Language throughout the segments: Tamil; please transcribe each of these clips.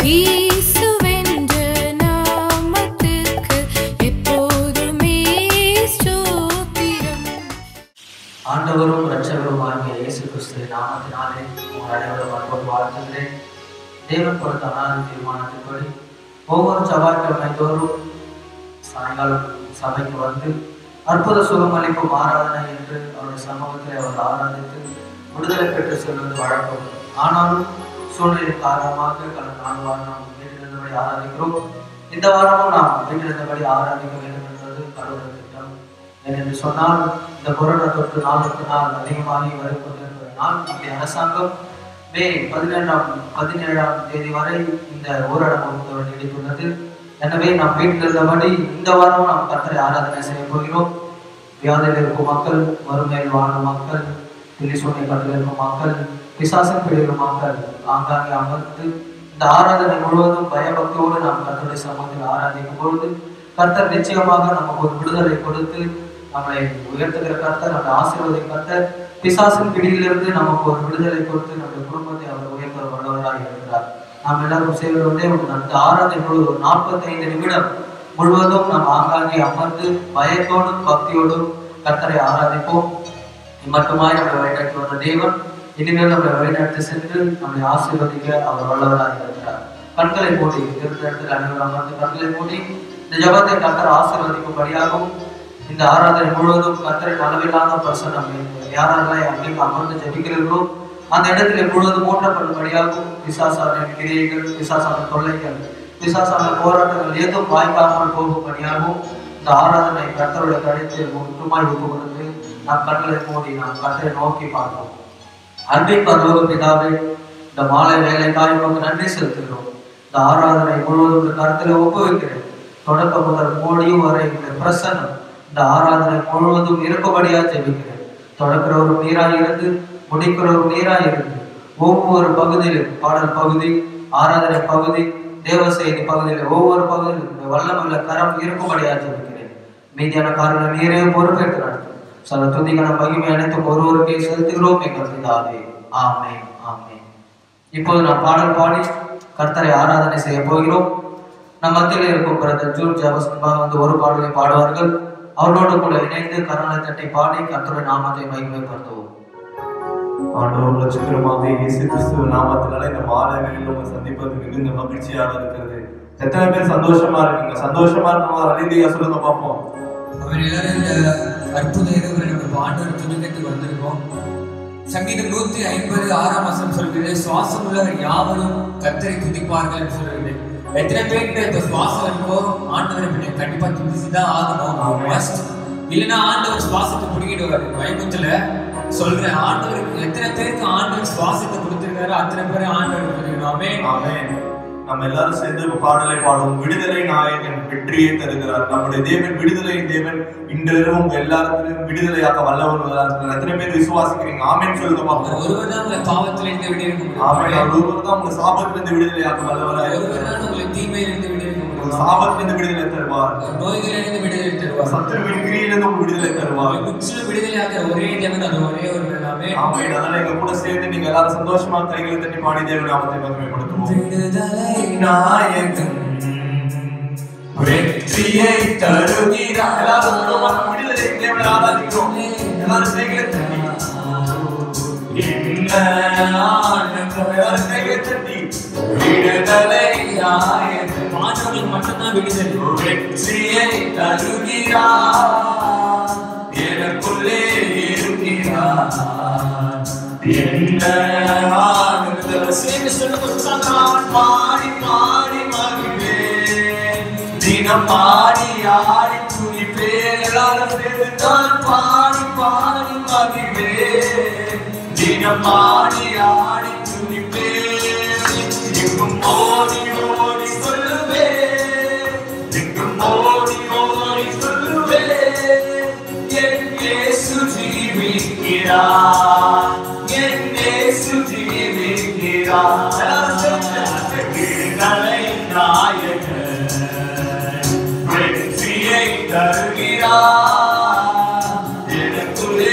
இயேசுவென்ற நாமத்துக்கு எப்போதுமே ஸ்தோத்திரம் ஆண்டவரும் இரட்சகருமாகிய இயேசு கிறிஸ்துவின் நாமத்தினாலே உங்கள் அனைவரும் அன்போடு வாழ்த்துகிறேன் தேவன் கொடுத்த அனாதி தீர்மானத்தின்படி ஒவ்வொரு செவ்வாய்க்கிழமை தோறும் சாயங்காலம் சபைக்கு வந்து அற்புத சுகமளிக்கும் ஆராதனை என்று அவருடைய சமூகத்தில் அவர் ஆராதித்து விடுதலை பெற்று செல்வது வழக்கம் ஆனாலும் சூழ்நிலை காரணமாக கடந்த நான்கு வாரம் நாம் வீட்டிலிருந்தபடி ஆராதிக்கிறோம் இந்த வாரமும் நாம் வீட்டிலிருந்தபடி ஆராதிக்க வேண்டும் என்பது கடவுள் திட்டம் ஏனென்று சொன்னால் இந்த கொரோனா தொற்று நாளுக்கு நாள் அதிகமாகி வரும் கொண்டிருப்பதனால் நம்முடைய அரசாங்கம் மே பதினேழாம் பதினேழாம் தேதி வரை இந்த ஊரடங்கு உத்தரவு நீடித்துள்ளது எனவே நாம் வீட்டில் இருந்தபடி இந்த வாரம் நாம் கர்த்தரை ஆராதனை செய்ய போகிறோம் வியாதியில் இருக்கும் மக்கள் வறுமையில் வாழும் மக்கள் திலிசூனை கட்டில் இருக்கும் மக்கள் பிசாசன் பிடிக்கும் மக்கள் ஆங்காங்கே அமர்ந்து இந்த ஆராதனை முழுவதும் பயபக்தியோடு நாம் கர்த்தருடைய சமூகத்தில் ஆராதிக்கும் பொழுது கர்த்தர் நிச்சயமாக நமக்கு ஒரு விடுதலை கொடுத்து நம்மளை உயர்த்துகிற கர்த்தர் நம்மளை ஆசீர்வதி கர்த்தர் பிசாசின் பிடியிலிருந்து நமக்கு ஒரு விடுதலை கொடுத்து நம்முடைய குடும்பத்தை அவர் உயர்த்த வல்லவராக இருக்கிறார் நாம் எல்லாரும் செய்வது ஒன்றே ஒன்று அந்த ஆராதனை முழுவதும் ஒரு நாற்பத்தைந்து நிமிடம் முழுவதும் நாம் ஆங்காங்கே அமர்ந்து பயத்தோடும் பக்தியோடும் கர்த்தரை ஆராதிப்போம் மட்டுமாய் நம்மளை வழிநடத்தி வந்த தேவன் இனிமேல் நம்மளை வழிநடத்தி சென்று நம்மளை ஆசீர்வதிக்க அவர் வல்லவராக இருக்கிறார் கண்களை மூடி இருந்த இடத்தில் அனைவரும் அமர்ந்து கண்களை மூடி இந்த ஜபத்தை கர்த்தர் ஆசீர்வதிக்கும்படியாகவும் இந்த ஆராதனை முழுவதும் கர்த்தரின் அளவில்லாத பிரசனம் யாரெல்லாம் அங்கே அமர்ந்து ஜபிக்கிறீர்களோ அந்த இடத்துல முழுவதும் மூட்டப்படும்படியாகவும் பிசாசான கிரியைகள் பிசாசான தொல்லைகள் பிசாசான போராட்டங்கள் ஏதும் வாய்க்காமல் போகும்படியாகவும் இந்த ஆராதனை கர்த்தருடைய கழுத்தில் முற்றுமாய் ஒப்பு கொடுத்து நாம் கண்களை மூடி நாம் கர்த்தரை நோக்கி பார்ப்போம் அன்பின் பரலோக பிதாவே இந்த மாலை வேலைக்காய் உமக்கு நன்றி செலுத்துகிறோம் இந்த ஆராதனை முழுவதும் இந்த கருத்துல ஒப்புவிக்கிறேன் தொடக்க முதல் மோடியும் வரை இந்த பிரசன்னம் இந்த ஆராதனை முழுவதும் இருக்கும்படியா ஜெபிக்கிறேன் தொடக்கிறவரும் நீராய் இருந்து முடிக்கிறவரும் நீராய் இருந்து ஒவ்வொரு பகுதியிலும் பாடல் பகுதி ஆராதனை பகுதி தேவ செய்தி பகுதியில் ஒவ்வொரு பகுதியிலும் இந்த வல்லமுள்ள கரம் இருக்கும்படியா ஜெபிக்கிறேன் மீதியான காரணம் நீரே பொறுப்பேற்று நடத்தும் சில துதிகன மகிமை அனைத்தும் ஒருவருக்கே செலுத்துகிறோம் எங்கள் பிதாவே ஆமே ஆமே இப்போது நாம் பாடல் பாடி கர்த்தரை ஆராதனை செய்ய போகிறோம் நம் மத்தியில் இருக்கும் பிரதர் ஜூன் ஜபஸ்பா வந்து ஒரு பாடலை பாடுவார்கள் அவரோடு கூட இணைந்து கருணை தட்டை பாடி கர்த்தருடைய நாமத்தை மகிமைப்படுத்துவோம் ஆண்டவர் லட்சகரமாக இயேசு கிறிஸ்துவ நாமத்தினால இந்த மாலை வேளையில் உங்களை சந்திப்பது மிகுந்த மகிழ்ச்சியாக இருக்கிறது எத்தனை பேர் சந்தோஷமா இருக்கீங்க சந்தோஷமா இருக்கவங்க அழிந்தியா சொல்லுங்க பார்ப்போம் அவர் எல்லாரும் இந்த அற்புத இரவு நம்ம ஆண்டவர் துணிக்கத்துக்கு வந்திருக்கோம் சங்கீதம் நூத்தி ஐம்பது ஆறாம் மாசம் சொல்கிறது சுவாசம் உள்ளவர் யாவரும் கத்தரை துதிப்பார்கள் சொல்கிறது எத்தனை பேருக்கு இந்த சுவாசம் இருக்கோ ஆண்டவரை பின்ன கண்டிப்பா துதிச்சுதான் ஆகணும் மஸ்ட் இல்லைன்னா ஆண்டவர் சுவாசத்தை பிடிக்கிடுவார் பயமுத்துல சொல்றேன் ஆண்டவருக்கு எத்தனை பேருக்கு ஆண்டவர் சுவாசத்தை கொடுத்திருக்காரு அத்தனை பேர் ஆண்டவர் புரியணுமே ஆமென் நம்ம எல்லாரும் சேர்ந்து ஒரு பாடலை பாடுவோம் விடுதலை நாயகன் வெற்றியை தருகிறார் நம்முடைய தேவன் விடுதலை தேவன் இன்றிரவு உங்க எல்லாருக்கும் விடுதலையாக்க வல்லவர்களா இருக்கிறார் எத்தனை பேர் விசுவாசிக்கிறீங்க ஆமென் சொல்லுங்க பார்ப்போம் அவர் ஒருவர் தான் உங்களை பாவத்திலிருந்து விடுவிக்க ஆமென் முடியும் அவர் ஒருவர் தான் உங்க சாபத்திலிருந்து விடுதலையாக்க வல்லவரா ஒருவர் இருக்கிறார் தான் உங்களை தீமையிலிருந்து விடுவிக்க உங்க முடியும் சாபத்திலிருந்து விடுதலை தருவார் நோய்களிலிருந்து விடுதலை தருவார் சத்துருவின் கிரியிலிருந்து உங்களுக்கு விடுதலை தருவார் உங்களை முற்றிலும் விடுதலையாக்குற ஒரே தேவன் அது ஒரே ஒரு நாமே ஆமென் அதனால எங்க கூட சேர்ந்து நீங்க எல்லாரும் சந்தோஷமா கைகளை தட்டி பாடி தேவ நாமத்தை மகிமைப்படுத்துவோம் விடுதலை நாயகன் வெற்றியை தருகிறார் எல்லாரும் சந்தோஷமா விடுதலை தேவனை ஆராதிக்கிறோம் எல்லாரும் கைகளை தட்டி என்ன ஆனந்தம். எல்லாரும் கைகளை தட்டி விடுதலை நாயகன் மாணவர்களுக்கு மட்டும்தான் விடுதலை வெற்றியை தருகிறார் எனக்குள்ளே இருக்கிறார் என்ன ஆனந்தம். சேர்ந்து சொல்லுங்க நான் பாடி பாடி மகிழ்வேன் தினம் பாடி ஆடி துணிப்பேன் எல்லாரும் சேர்ந்து நான் பாடி பாடி மகிழ்வேன் தினம் பாடி ஆடி துணிப்பேன் எங்கும் ஓடி ஓடி சொல்லுவேன் எங்கும் ஓடி ஓடி சொல்லுவேன் என் இயேசு ஜீவிக்கிறார் என் இயேசு ஜீவிக்கிறார் எல்லாரும் சேர்ந்து விடுதலை நாயகன் வெற்றியை தருகிறார் எனக்குள்ளே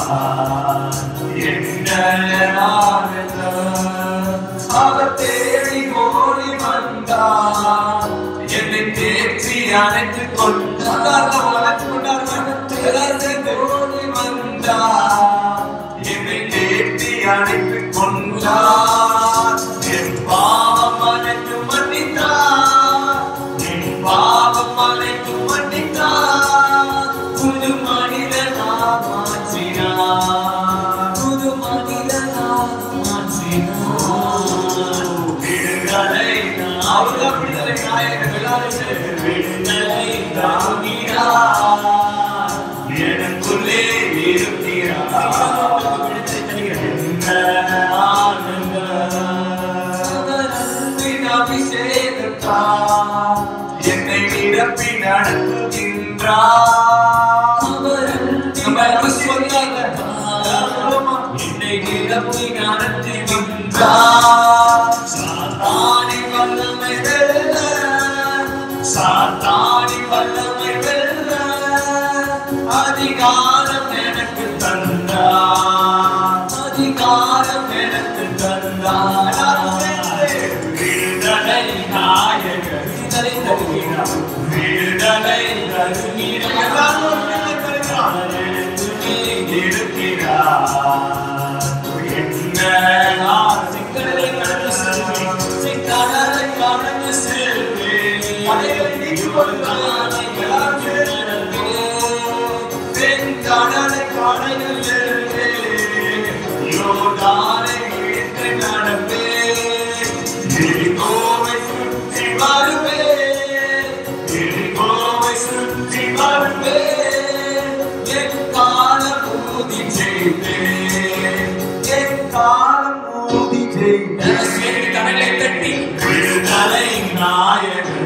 இருக்கிறார் என்ன ஆனந்தம். அவர் தேடி அணைத்து கொண்டார்கள் அணைத்து கொண்டார்கள் எல்லாரும் சேர்ந்து ஓடி வந்தார் என்னை தேடி அணைத்து கொண்டார் என் பாவம் அனைத்து மன்னித்தார் என் பாவம் அனைத்து மன்னித்தார் புது மனிதனா மாற்றினார் புது மனிதனா மாற்றினார் விடுதலை அவர்தான் விடுதலை நாயகன் எல்லாரும் சேர்ந்து விடுதலை தாங்கினார் எனக்குள்ளே இருக்கிறார் என்னை நிரப்பி நடத்துகின்றார் நம்ம எல்லாரும் சொன்னாங்க என்னை நிரப்பி நடத்துகின்றார் சாத்தானி வல்லமை வெல்ல சாத்தானி வல்லமை வெல்ல அதிகாரம் எனக்கு தந்தார் அதிகாரம் எனக்கு தந்தார் விடுதலை நாயகர் விடுதலை தருகிறார் விடுதலை தருகிறார் இருக்கிறார் என்ன நான் சிக்கலை கடந்து செல்வேன் சிக்கலை கடந்து செல்வேன் மலைகளை நீக்கி கொள்ளானை கடலை கடந்து செல்வேன் யோர்தானை மீட்டு நடப்பேன் எரிகோவை சுற்றி வருவேன் எரிகோவை சுற்றி வருவேன் என் காலம் ஊதி ஜெயிப்பேன் என் காலம் ஊதி ஜெயிப்பேன் கடலை தட்டி விடுதலை நாயகன்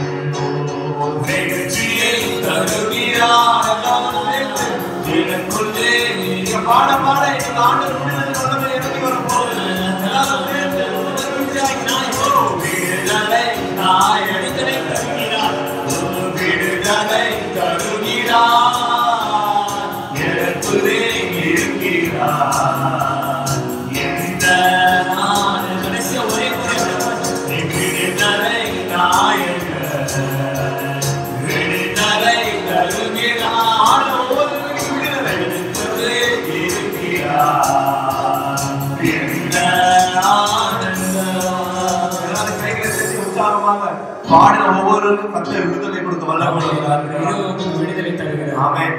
வெற்றியை தருகிறார் எனக்குள்ளே நீங்க பாட பாட எங்க ஆண்டவர் விடுதலை வல்லமை இறங்கி வரும்போது எல்லாரும் சேர்ந்து விடுதலை நாயகன் விடுதலை நாயகனை தருகிறார் விடுதலை தருகிறார் எனக்குள்ளே இருக்கிறார் எந்த நான் கடைசியா ஒரே முறை விடுதலை நாயகன் விடுதலை தருகிறார் ஒவ்வொருவருக்கும் விடுதலை எனக்குள்ளே இருக்கிறார் எந்த ஆனந்தம் எல்லாரும் கைகளை தட்டி உற்சாகமாக பாடின ஒவ்வொருவருக்கும் கர்த்தர் விடுதலை கொடுக்க வல்லவராக இதோ விடுதலை தருகிறார் ஆமென்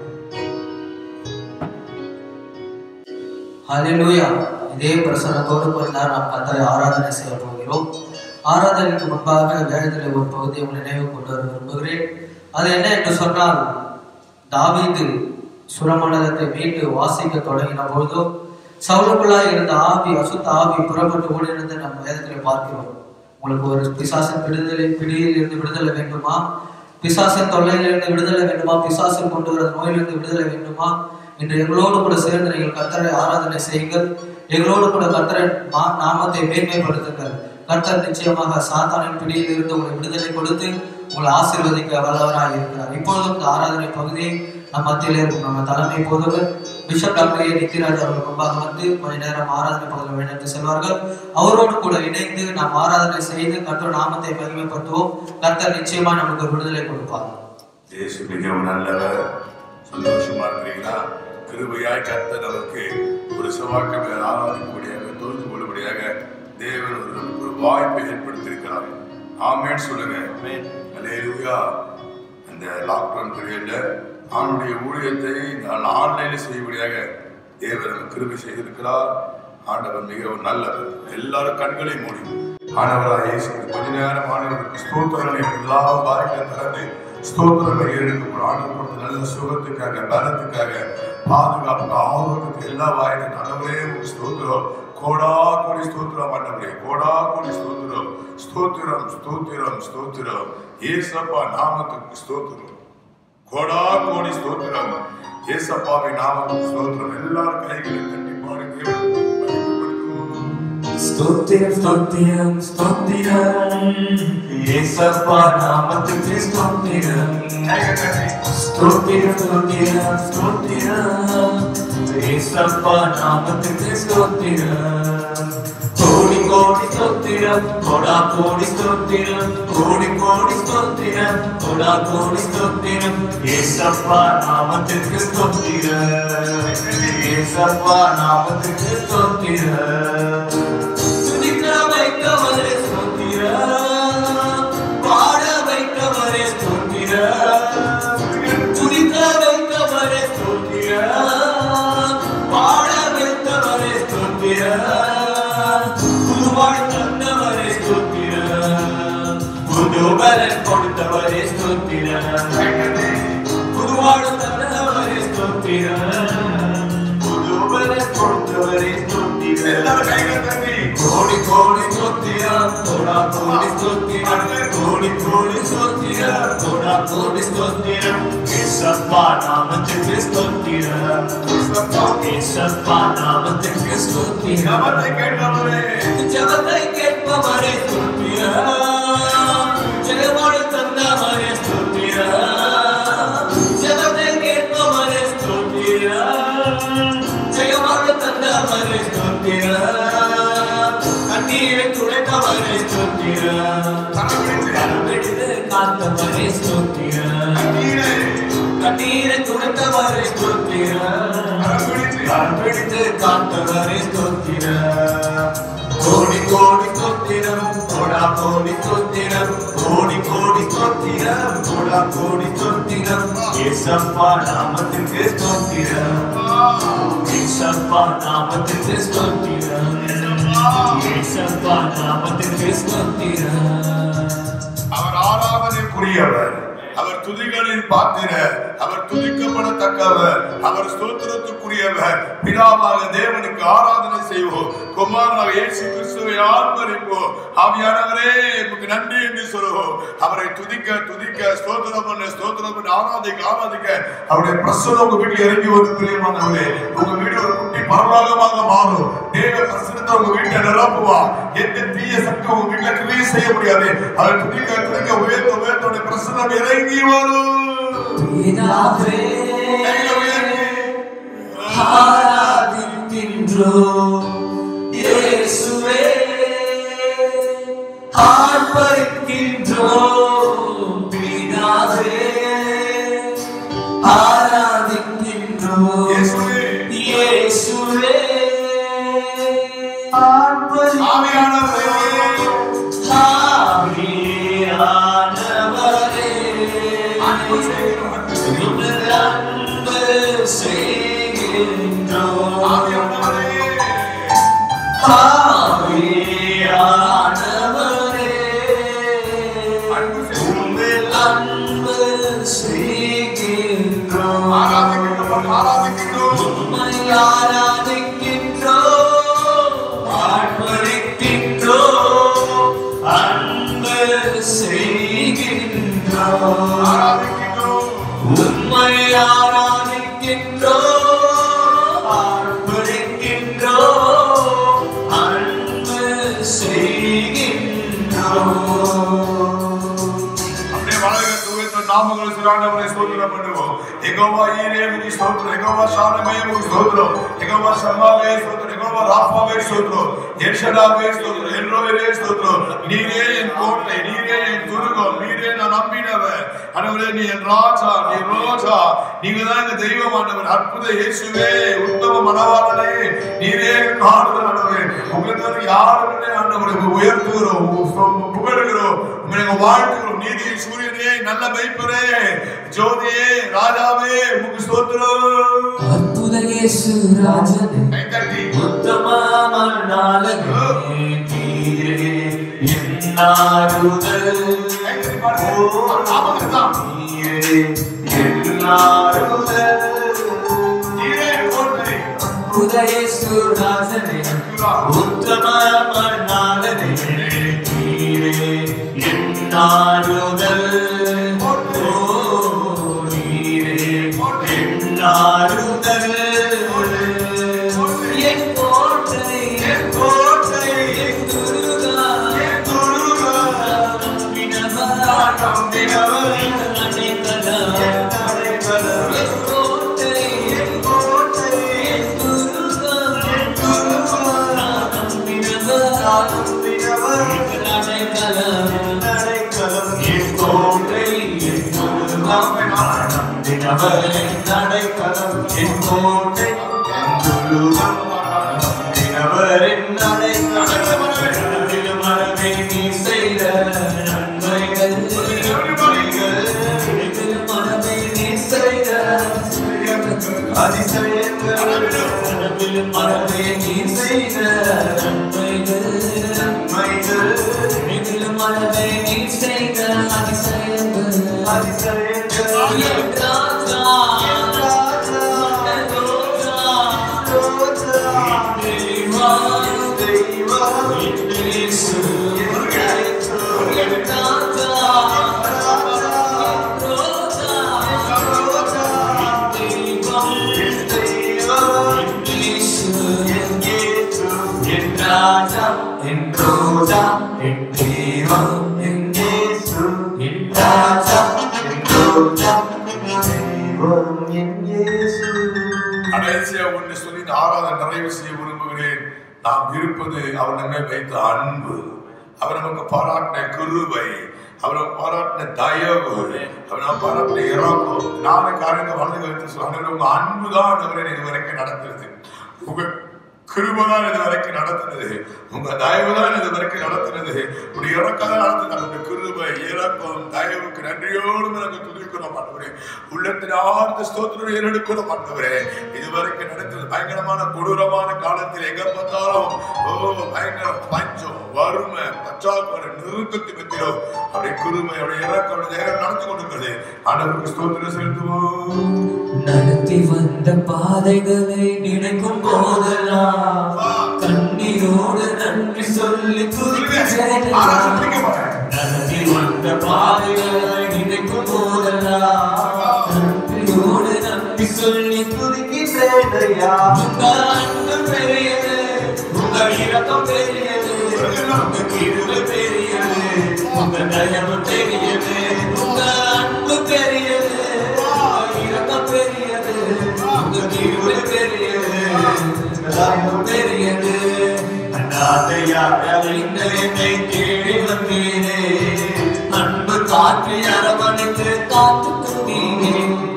ஹalleluya இதே பிரசனத்தோடு கொஞ்ச நேரம் நாம் கத்தரை ஆராதனை செய்ய போகிறோம் ஆராதனைக்கு முன்பாக வேதத்தில் ஒரு பகுதியை உங்கள் நினைவு கொண்டு வர விரும்புகிறேன் அது என்ன என்று சொன்னால் தாவீது சுரமண்டலத்தை மீண்டு வாசிக்க தொடங்கின பொழுதோ சவுளுக்குள்ளாய் இருந்த ஆவி அசுத்த ஆவி புறப்பட்டு ஓடினதை நம்ம வேதத்தில் பார்க்கிறோம் உங்களுக்கு ஒரு பிசாசின் விடுதலை பிடியில் இருந்து விடுதலை வேண்டுமா பிசாசின் தொல்லையிலிருந்து விடுதலை வேண்டுமா பிசாசின் கொண்டு வர நோயிலிருந்து விடுதலை வேண்டுமா இன்று எங்களோடு கூட சேர்ந்து நீங்கள் கர்த்தரை ஆராதனை செய்யுங்கள் எங்களோடு கூட கர்த்தரை மா- நாமத்தை மேன்மைப்படுத்துங்கள் கர்த்தர் நிச்சயமாக சாத்தானின் பிடியில் இருந்து உங்களை விடுதலை கொடுத்து உங்களை ஆசீர்வதிக்க வல்லவராக இருக்கிறார் இப்பொழுதும் இந்த ஆராதனை பகுதியை நம் மத்தியில் இருக்கும் நம்ம தலைமை போதவர் பிஷப் டாக்டர் ஏ நித்திராஜ் அவர்கள் முன்பாக வந்து கொஞ்ச நேரம் ஆராதனை பகுதியில் வழிநடத்தி செல்வார்கள் அவரோடு கூட இணைந்து நாம் ஆராதனை செய்து கர்த்தர் நாமத்தை மகிமைப்படுத்துவோம் கர்த்தர் நிச்சயமா நமக்கு ஒரு விடுதலை கொடுப்பார் இயேசு மிகவும் நல்லவர் சந்தோஷமா இருக்கிறீங்களா கிருபையாய் கர்த்தர் நமக்கு ஒரு செவ்வாய்க்கிழமை ஆராதிக்கும்படியாக தொழுது கொள்ளும்படியாக தேவன் ஒரு ஒரு வாய்ப்பை ஏற்படுத்தியிருக்கிறார் ஆமேன் சொல்லுங்க அல்லேலூயா இந்த லாக்டவுன் பீரியட்ல அவனுடைய ஊழியத்தை நான் ஆன்லைனில் செய்யும்படியாக தேவன் நமக்கு கிருபை செய்திருக்கிறார் ஆண்டவர் மிகவும் நல்லவர் எல்லாரும் கண்களையும் மூடி ஆண்டவராக இயேசு கொஞ்ச நேரம் ஆண்டவருக்கு ஸ்தோத்திரங்களை எல்லா பாரிகளும் திறந்து ஸ்தோத்திரங்களை எடுக்கும் ஆண்டவர் கொடுத்த நல்ல சுகத்துக்காக பலத்துக்காக பாதுகாப்புக்கு ஆரோக்கியத்துக்கு எல்லா வாய்க்கும் நல்லவரே உங்களுக்கு ஸ்தோத்திரம் கோடா கோடி ஸ்தோத்திரம் ஆண்டவரே கோடா கோடி ஸ்தோத்திரம் ஸ்தோத்திரம் ஸ்தோத்திரம் ஸ்தோத்திரம் ஏசப்பா நாமத்துக்கு ஸ்தோத்திரம் கோடா கோடி ஸ்தோத்திரம் ஏசப்பாவின் நாமத்துக்கு ஸ்தோத்திரம் எல்லாரும் கைகளை தட்டி பாடி தேவனை மகிமைப்படுத்துவோம். ஸ்தோத்திரம் ஸ்தோத்திரம் ஸ்தோத்திரம் ஏசப்பா நாமத்துக்கு ஸ்தோத்திரம் ஸ்தோத்திரம் ஸ்தோத்திரம் ஸ்தோத்திரம் ஏசப்பா நாமத்துக்கு ஸ்தோத்திரம் கோடி கோடி ஸ்தோத்திரம் கொடா கோடி ஸ்தோத்திரம் கோடி கோடி ஸ்தோத்திரம் கொடா கோடி ஸ்தோத்திரம் ஏசப்பா நாமத்திற்கு ஸ்தோத்திரம் ஏசப்பா நாமத்திற்கு ஸ்தோத்திரம் துதிக்க வைக்கவரே ஸ்தோத்திரம் பாட வைக்கவரே ஸ்தோத்திரம் துதிக்க வைக்கவரே ஸ்தோத்திரம் பாட வைத்தவரே ஸ்தோத்திரம் புதுவாழ் தந்தவரே ஸ்தோத்திரம் புது பலன் கொடுத்தவரே ஸ்தோத்திரம் புதுவாழ் தந்தவரே ஸ்தோத்திரம் புது பலன் கொடுத்தவரே ஸ்தோத்திரம் எல்லாரும் கைகளை தட்டி கோடி கோடி ஸ்தோத்திரம் கோடா கோடி ஸ்தோத்திரம் கோடி கோடி ஸ்தோத்திரம் கோடா கோடி ஸ்தோத்திரம் ஏசப்பா நாமத்துக்கு ஸ்தோத்திரம் ஏசப்பா நாமத்துக்கு ஸ்தோத்திரம் ஜபத்தை கேட்டவரே ஜபத்தை கேட்பவரே ஸ்தோத்திரம் ஜெயவாடு தந்தவரே ஸ்தோத்திரம் ஜபத்தை கேட்பவரே ஸ்தோத்திரம் ஜெயவாடு தந்தவரே ஸ்தோத்திரம் கண்ணீரை துடைத்தவரே ஸ்தோத்திரம் கரமெடுத்து காத்தவரே ஸ்தோத்திரம் கண்ணீரை துடைத்தவரே ஸ்தோத்திரம் கரமெடுத்து காத்தவரே ஸ்தோத்திரம் கோடி கோடி ஸ்தோத்திரம் கோடா கோடி ஸ்தோத்திரம் கோடி கோடி ஸ்தோத்திரம் கோடா கோடி ஸ்தோத்திரம் ஏசப்பா நாமத்திற்கு ஸ்தோத்திரம் ஏசப்பா நாமத்திற்கு ஸ்தோத்திரம் ஏசப்பா நாமத்திற்கு ஸ்தோத்திரம் அவர் ஆராதனைக்குரியவர் அவர் துதிகளின் பாத்திரர் அவர் துதிக்கப்படத்தக்கவர் அவர் ஸ்தோத்திரத்துக்குரியவர் பிதாவாக தேவனுக்கு ஆராதனை செய்வோம் குமாரனாக இயேசு கிறிஸ்துவை ஆர்ப்பரிப்போம் ஆவியானவரே உமக்கு நன்றி என்று சொல்லுவோம் அவரை துதிக்க துதிக்க ஸ்தோத்திரம் பண்ண ஸ்தோத்திரம் பண்ண ஆராதிக்க ஆராதிக்க அவருடைய பிரசனம் உங்க வீட்டில் இறங்கி ஒரு பிரியமானவரே உங்க வீடு ஒரு குட்டி பரலோகமாக மாறும் தேவ பிரசனத்தை உங்க வீட்டை நிரப்புவா எந்த தீய சக்தி உங்க வீட்டுல கிரியை செய்ய முடியாது அதை துதிக்க துதிக்க உயர்த்த உயர்த்தோட பிரசனம் இறங்கி வரும் பிதாவே கைகளை உயர்த்தி. ஆராதிக்கின்றோம் இயேசுவே ஆர்ப்பரிக்கின்றோம் பிதாவே ஆராதிக்கின்றோம் இயேசுவே. இயேசுவே ஆர்ப்பரி ஆவியானவரே ஆவியானவரே அன்பு செய்கிறோம், அன்பு செய்கிறோம். அன்பு செய்கின்றோம் ஆவியானவரே ஆவியானவரே அன்பு செய்கிறோம். உம்மில் அன்பு செய்கின்றோம் ஆராதிக்கின்றோம் ஆராதிக்கின்றோம் உம்மை ஆராதிக்கின்றோம் ஆர்ப்பரிக்கின்றோம் அன்பு செய்கின்றோம் ஆராதிக்கின்றோம் உம்மை ஆராதிக்கின்றோம் ஆர்ப்பரிக்கின்றோம் அன்பு செய்கின்றோம் அப்படியே வளர்கிற தூயத்த நாமங்களை சிறாண்டவரை ஸ்தோத்திரம் பண்ணுவோம் எகோவா ஈரே முகி ஸ்தோத்திரம் எகோவா ஷானமே முகி ஸ்தோத்திரம் எகோவா சம்மாவே ஸ்தோத்திரம் எகோவா ராஃபாவே ஸ்தோத்திரம் எர்ஷடாவே ஸ்தோத்திரம் எல்லோரே ஸ்தோத்திரம் நீரே என் கோட்டை நீரே என் துருகம் நீரே நான் நம்பினவர் ஆண்டவரே நீ என் ராஜா நீ ரோஜா நீங்க தான் எங்க தெய்வம் ஆண்டவர் அற்புத இயேசுவே உத்தம மனவாளனே நீரே எங்களுக்கு ஆறுதல் ஆண்டவரே உங்களுக்கு யாரும் இல்லை ஆண்டவரை உங்களை உயர்த்துகிறோம் உங்க புகழுகிறோம் உங்களை நாங்க வாழ்த்துகிறோம் நீதியின் சூரியனே நல்ல மெய்ப்பரே ஜோதியே ராஜாவே உங்களுக்கு ஸ்தோத்திரம் அற்புத இயேசு ராஜனே கை தட்டி உத்தமமனாலனே நீரே என்னாருதல் கை தட்டி பாடுங்க. ஆமாங்க தான். நீரே என்னாருதல் நீரே கோட்டை அற்புத இயேசு ராஜனே உத்தமமனாலனே நீரே என்னாருதல் ஓ நீரே என்னாருதல் என் கோட்டை என் கோட்டை என் துருகா என் துருகா நம்பினவர் நம்பினவர் நினைத்ததா என் கோட்டை என் கோட்டை என் துருகா என் துருகா நம்பினவர் அடைக்கலம் என் கோட்டை என் துருகம் நான் நம்பினவர் என் அடைக்கலம் என் கோட்டை என் துருகம் நான் நம்பினவர் என் அடைக்கலம் மனதிலும் மனமே நீ செய்த நன்மைகள் நன்மைகள் மனதிலும் மனமே நீ செய்த அதிசயங்கள் மனதிலும் மனமே நீ செய்த நன்மைகள் நன்மைகள் மனதிலும் மனமே நீ செய்த அதிசயங்கள் அதிசயங்கள் என் ராஜா என் ராஜா என் ரோஜா தெய்வா தெய்வா என் இயேசு என் இயேசு என் ராஜா என் ரோஜா என் ரோஜா தெய்வா என் தெய்வா என் இயேசு என் இயேசு என் ராஜா என் ரோஜா என் தெய்வா என் இயேசு என் ராஜா என் ரோஜா தெய்வம் என் இயேசு கடைசியா ஒன்று சொல்லி இந்த ஆராதனை நிறைவு செய்ய விரும்புகிறேன் நாம் இருப்பது அவர் நம்மை வைத்த அன்பு அவர் நமக்கு பாராட்டின கிருபை அவர் நமக்கு பாராட்டின தயவு அவர் நமக்கு பாராட்டின இறக்கம் நானே காரியத்தை வலது கருத்து சொல்ல உங்க அன்பு தான் அவரை இது வரைக்கும் நடத்துறது உங்க கிருபை தான் இது வரைக்கும் நடத்துனது உங்க தயவு தான் இது வரைக்கும் நடத்துனது உடைய இறக்கம் தான் நடத்துது அந்த கிருபை இறக்கம் தயவுக்கு நன்றியோடு எனக்கு துதிக்கிறோம் ஆண்டவரே உள்ளத்தில் ஆழ்ந்த ஸ்தோத்திரம் ஏறெடுக்கிறோம் ஆண்டவரே இது வரைக்கும் நடக்கிறது பயங்கரமான கொடூரமான காலத்தில் எங்க பார்த்தாலும் ஓ பயங்கர பஞ்சம் வறுமை பச்சாக்குறை நிறுத்தத்தை பற்றியும் அப்படி குருமை அப்படி இறக்கம் அப்படி தயவு நடத்தி கொண்டிருக்கிறது ஆண்டவருக்கு ஸ்தோத்திரம் செலுத்துவோம் நடத்தி வந்த பாதைகளை நினைக்கும் போதெல்லாம் கண்ணீரோடு நன்றி சொல்லி துதிக்கிறேன் நடத்தி வந்த பாதைகளை நினைக்கும் போதெல்லாம் நன்றியோடு நன்றி சொல்லி துதிக்கிறேன் ஐயா உங்க அன்பு பெரியது உங்க இரக்கம் பெரியது உங்க கிருபை பெரியது உங்க தயவு பெரியது உங்க அன்பு பெரியது உங்க இரக்கம் பெரியது உங்க கிருபை பெரியது உங்க தயவு பெரியது அண்ணாதையாக இந்த என்னை தேடி வந்தீரே அன்பு காற்றி அரவணைத்து காத்து கொண்டீரே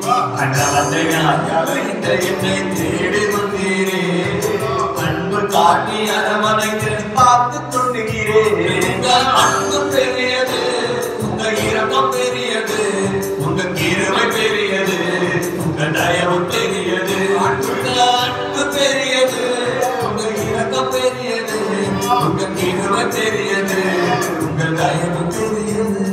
அண்ணாதையாக இந்த என்னை தேடி வந்தீரே அன்பு காட்டி அரவணைத்து காத்து கொண்டீரே உங்க அன்பு பெரியது உங்க இரக்கம் பெரியது உங்க கிருமை பெரியது உங்க தயவு பெரியது உங்க அன்பு பெரியது உங்க இரக்கம் பெரியது உங்க கிருமை பெரியது உங்க தயவு பெரியது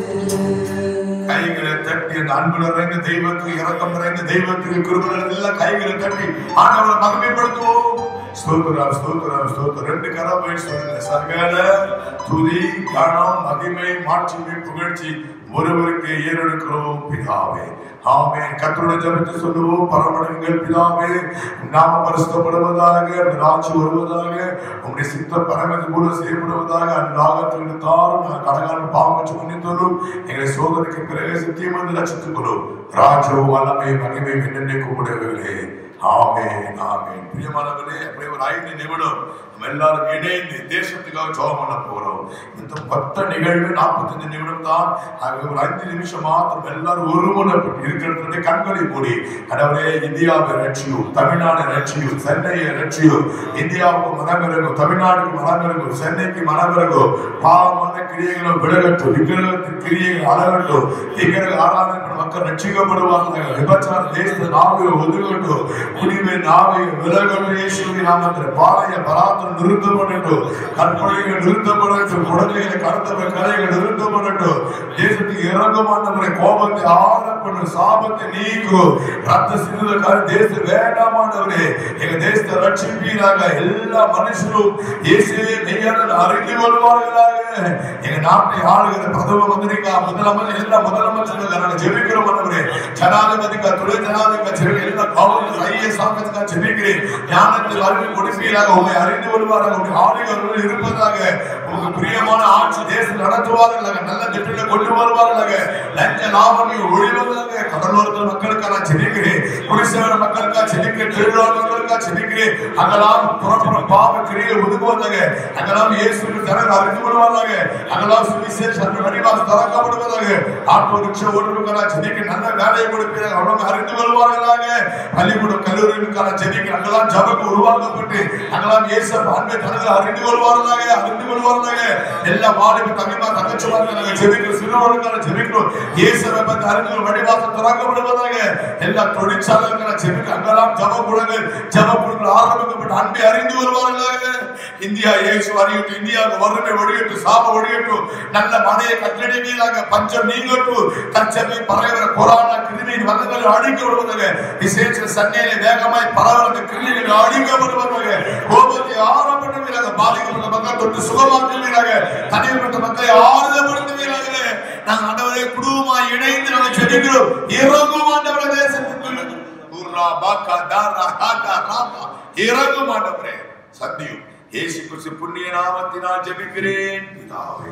கைகளை தட்டி அந்த அன்பு நிறைந்த தெய்வத்துக்கு இறக்கம் நிறைந்த தெய்வத்துக்கு குருபர்கள் எல்லாம் கைகளை தட்டி ஆண்டவரை மகிமைப்படுத்துவோம் ஸ்தோத்திரம் ஸ்தோத்திரம் ஸ்தோத்திரம் ரெண்டு கரவை சொல்லுங்க சகல துதி கணம் மகிமை மாட்சிமை புகழ்ச்சி ஒருவருக்கு ஏறெடுக்கிறோம் பிதாவே ஆமே கத்தருடைய ஜபத்தை சொல்லுவோம் பரமடங்கள் பிதாவே நாம பரிசுத்தப்படுவதாக அந்த ராட்சி வருவதாக உங்களுடைய சித்த பரமது கூட செய்யப்படுவதாக அந்த நாகத்தில் தாரும் நான் கடகான பாவம் மன்னித்தோரும் எங்களை சோதனைக்கு பிறகு சத்தியம் வந்து ரசித்துக் கொள்ளும் ராஜ்யവും வல்லமை மகிமை என்னென்னை கூப்பிடுவர்களே ஆமென் ஆமென் பிரியமானவர்களே அப்படியே ஒரு ஐந்து நிமிடம் நம்ம எல்லாரும் இணைந்து தேசத்துக்காக ஜெபம் பண்ண போறோம் இந்த பத்து நிகழ்வு நாற்பத்தஞ்சு நிமிடம் தான் ஆகவே ஒரு அஞ்சு நிமிஷம் மாத்திரம் எல்லாரும் ஒருமுனைப்பட்டு இருக்கிறது கண்களை மூடி அடவரே இந்தியாவை ரட்சியும் தமிழ்நாடு ரட்சியும் சென்னையை ரட்சியும் இந்தியாவுக்கு மனமிறங்கும் தமிழ்நாடுக்கு மனமிறங்கும் சென்னைக்கு மனமிறங்கும் பாவமான கிரியைகளும் விலகட்டும் விக்கிரகத்தின் கிரியைகள் அழகட்டும் விக்கிரக ஆராதனை மக்கள் ரட்சிக்கப்படுவாங்க விபச்சார தேசத்தை நாவை ஒதுங்கட்டும் குடிமை நாவை விலகட்டும் இயேசுவின் நாமத்தில் பாளைய பராத்திரம் நிறுத்தப்படட்டும் கற்பனைகள் நிறுத்தப்படட்டும் குழந்தைகளை கடத்தப்பட கரைகள் நிறுத்தப்படட்டும் தேசத்துக்கு இறங்க மாட்டவரை கோபத்தை ஆரப்படும் சாபத்தை நீக்கும் ரத்த சிந்துதற்காக தேசம் வேண்டாமானவரே எங்க தேசத்தை ரட்சிப்பீராக எல்லா மனுஷரும் இயேசுவே மெய்யான அறிந்து கொள்வார்களாக எங்க நாட்டை ஆளுகிற பிரதம மந்திரிக்கா முதலமைச்சர் எல்லா முதலமைச்சர்கள் நாங்கள் ஜெபிக்கிறோம் ஆண்டவரே ஜனாதிபதிக்கா துணை ஜனாதிபதி ஜெபி எல்லா கவர்னர் ஐஏஎஸ் ஆபீஸ்க்கா ஜெபிக்கிறேன் ஞானத்தில் அறிவு கொடுப்பீராக உங்களை அறிந்து கொள்வாராக உங்களுடைய ஆளுநர்கள் இருப்பதாக உங்களுக்கு பிரியமான ஆட்சி தேசம் நடத்துவார்களாக நல்ல திட்டங்களை கொண்டு வருவார்களாக லஞ்ச லாபம் ஒழிவதாக கடலோரத்தில் மக்களுக்காக நான் செபிக்கிறேன் குடிசேவர மக்களுக்காக செபிக்கிறேன் திருவிழா மக்களுக்காக செபிக்கிறேன் அங்கெல்லாம் புறப்புறம் பாவ கிரியை ஒதுக்குவதாக அங்கெல்லாம் இயேசுக்கு தரங்க அறிந்து கொள்வார்களாக அங்கெல்லாம் சுவிசேஷ வடிவாக திறக்கப்படுவதாக ஆட்டோ ரிக்ஷா ஓட்டுவதற்கான செபிக்க நல்ல வேலையை கொடுப்பீர்கள் அவங்க அறிந்து கொள்வார்களாக பள்ளிக்கூடம் கல்லூரிகளுக்கான செபிக்க அங்கெல்லாம் ஜபக்கு உருவாக்கப்பட்டு அங்கெல்லாம் இயேசு அன்பை தனது அறிந்து கொள்வார்களாக அறிந்து கொள்வார்களாக எல்லா வாலிப தங்கமா தங்கச்சுவார்கள் நாங்கள் ஜெபிக்கிறோம் சிறுவர்களுக்கான ஜெபிக்கிறோம் இயேசுவை பற்றி அறிந்து கொள் வடிவாசம் திறக்கப்படுவதாக எல்லா தொழிற்சாலைகளுக்கான ஜெபிக்க அங்கெல்லாம் ஜப குழங்கள் ஜப குழங்கள் ஆரம்பிக்கப்பட்டு அன்பை அறிந்து கொள்வார்களாக இந்தியா இயேசு அறிவிட்டு இந்தியாவுக்கு வறுமை ஒழியட்டு சாப ஒழியட்டும் நல்ல மழையை கட்டடிவீராக பஞ்சம் நீங்கட்டும் தற்சமயம் பரவுகிற கொரோனா கிருமியின் வல்லங்கள் அழிக்கப்படுவதாக விசேஷ சண்டையிலே வேகமாய் பரவுகிற கிருமிகள் அழிக்கப்படுவதாக கோபத்தை ஆரம்பப்படுவீராக பாதிக்கப்பட்ட மக்கள் தொட்டு சுகமாக்குவீராக தனிப்பட்ட மக்களை ஆறுதப்படுத்துவீராக நாங்கள் ஆண்டவரே குடும்பமாய் இணைந்து நாங்கள் செபிக்கிறோம் இறங்கும் ஆண்டவர தேசத்துக்குள்ள உர்ரா பாக்கா தாரா ஹாகா ராமா இறங்கும் ஆண்டவரே சத்தியம் இயேசு கிறிஸ்து புண்ணிய நாமத்தினால் ஜெபிக்கிறேன் பிதாவே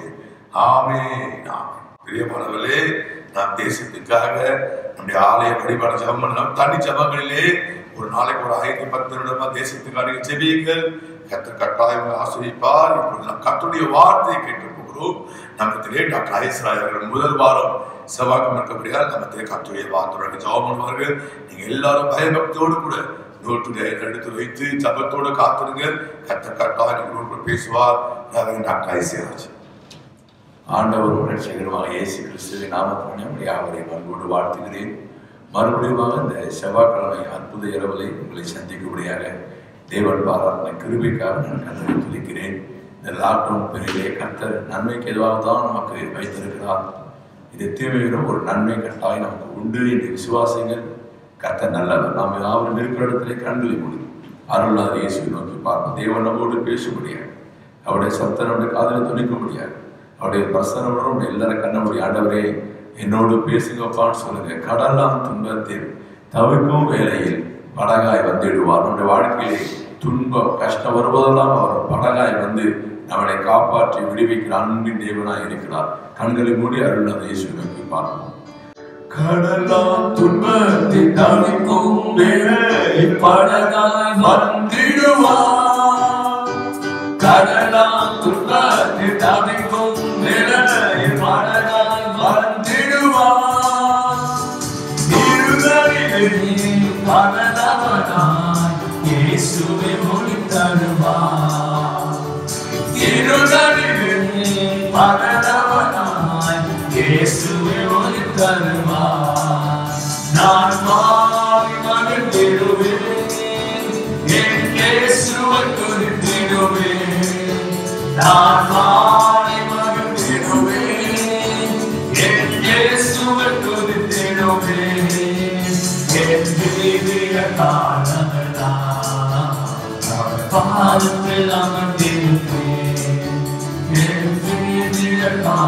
ஆமென் ஆமென் பிரியமானவர்களே நாம் தேசத்துக்காக நம்முடைய ஆலய வழிபாடு ஜெபம் பண்ணலாம் தனி ஜெபங்களிலே ஒரு நாளைக்கு ஒரு ஆயிரத்தி பத்து நிமிடமா தேசத்துக்காக நீங்க ஜெபியுங்கள் கத்தர் கட்டாயம் ஆசிரிப்பார் இப்பொழுது நாம் கத்துடைய வார்த்தையை கேட்டு போகிறோம் நம்மத்திலே டாக்டர் ஐஸ்ராய் அவர்கள் முதல் வாரம் செவ்வாய்க்கம் இருக்கப்படுகிறார் நம்மத்திலே கத்துடைய வார்த்தையோட ஜெபம் பண்ணுவார்கள் நீங்க எல்லாரும் பயபக்தியோடு கூட நோட்டுடைய எடுத்து வைத்து ஜபத்தோடு காத்துருங்க கத்தர் கட்டாயம் உங்களோடு பேசுவார் டாக்டர் ஐசிராஜ் ஆண்டவரும் ரட்சகருமாக இயேசு கிறிஸ்துவின் நாமத்தினால் நம்முடைய அவரை மறுபோடு வாழ்த்துகிறேன் மறுபடியும் இந்த செவ்வாய்க்கிழமை அற்புத இரவலை உங்களை சந்திக்கும்படியாக தேவன் பாராட்டின கிருபைக்காக நான் கத்தரை துதிக்கிறேன் இந்த லாக்டவுன் பிரிவிலே கத்தர் நன்மைக்கு எதுவாக தான் நமக்கு வைத்திருக்கிறார் இது தீமையிலும் ஒரு நன்மை கட்டாயம் நமக்கு உண்டு என்று விசுவாசிங்கள் கத்தர் நல்லவர் நாம் யாவரும் இருக்கிற இடத்திலே கண்களை மூடி அருளாத இயேசுவை நோக்கி பார்ப்போம் தேவன் நம்மோடு பேச முடியாது அவருடைய சத்தம் நம்முடைய காதலை துணிக்க முடியாது அவருடைய பிரசனோடும் எல்லாரும் கண்ணமுடி ஆண்டவரே என்னோடு பேசுங்கப்பான்னு சொல்லுங்க கடலாம் துன்பத்தில் தவிர்க்கும் வேளையில் படகாய் வந்துடுவார் நம்முடைய வாழ்க்கையிலே துன்பம் கஷ்டம் வருவதெல்லாம் அவர் படகாய் வந்து நம்மளை காப்பாற்றி விடுவிக்கிற அன்பின் தேவனாய் இருக்கிறார் கண்களை மூடி அருள் இயேசு நோக்கி பார்ப்போம் கடலாம் துன்பத்தில் தவிக்கும் வேளையில் படகாய் வந்திடுவார் கடலாம் துன்பத்தில் தவிக்கும் வேளையில் படகாய் வந்திடுவார் இருதலிலே பரதவனாய் இயேசுவை மொழி தருவார் இருதலிலே பரதவனாய் இயேசுவை மொழி தருவார் நான் மாறி மகிழ்ந்திடுவேன் என் இயேசுவை குறித்திடுவேன் நான் மாறி மகிழ்ந்திடுவேன் என் இயேசுவை குறித்திடுவேன் என் வீதிய காலமெல்லாம் அவர் பாதத்தில் அமர்ந்திருப்பேன் என் வீதிய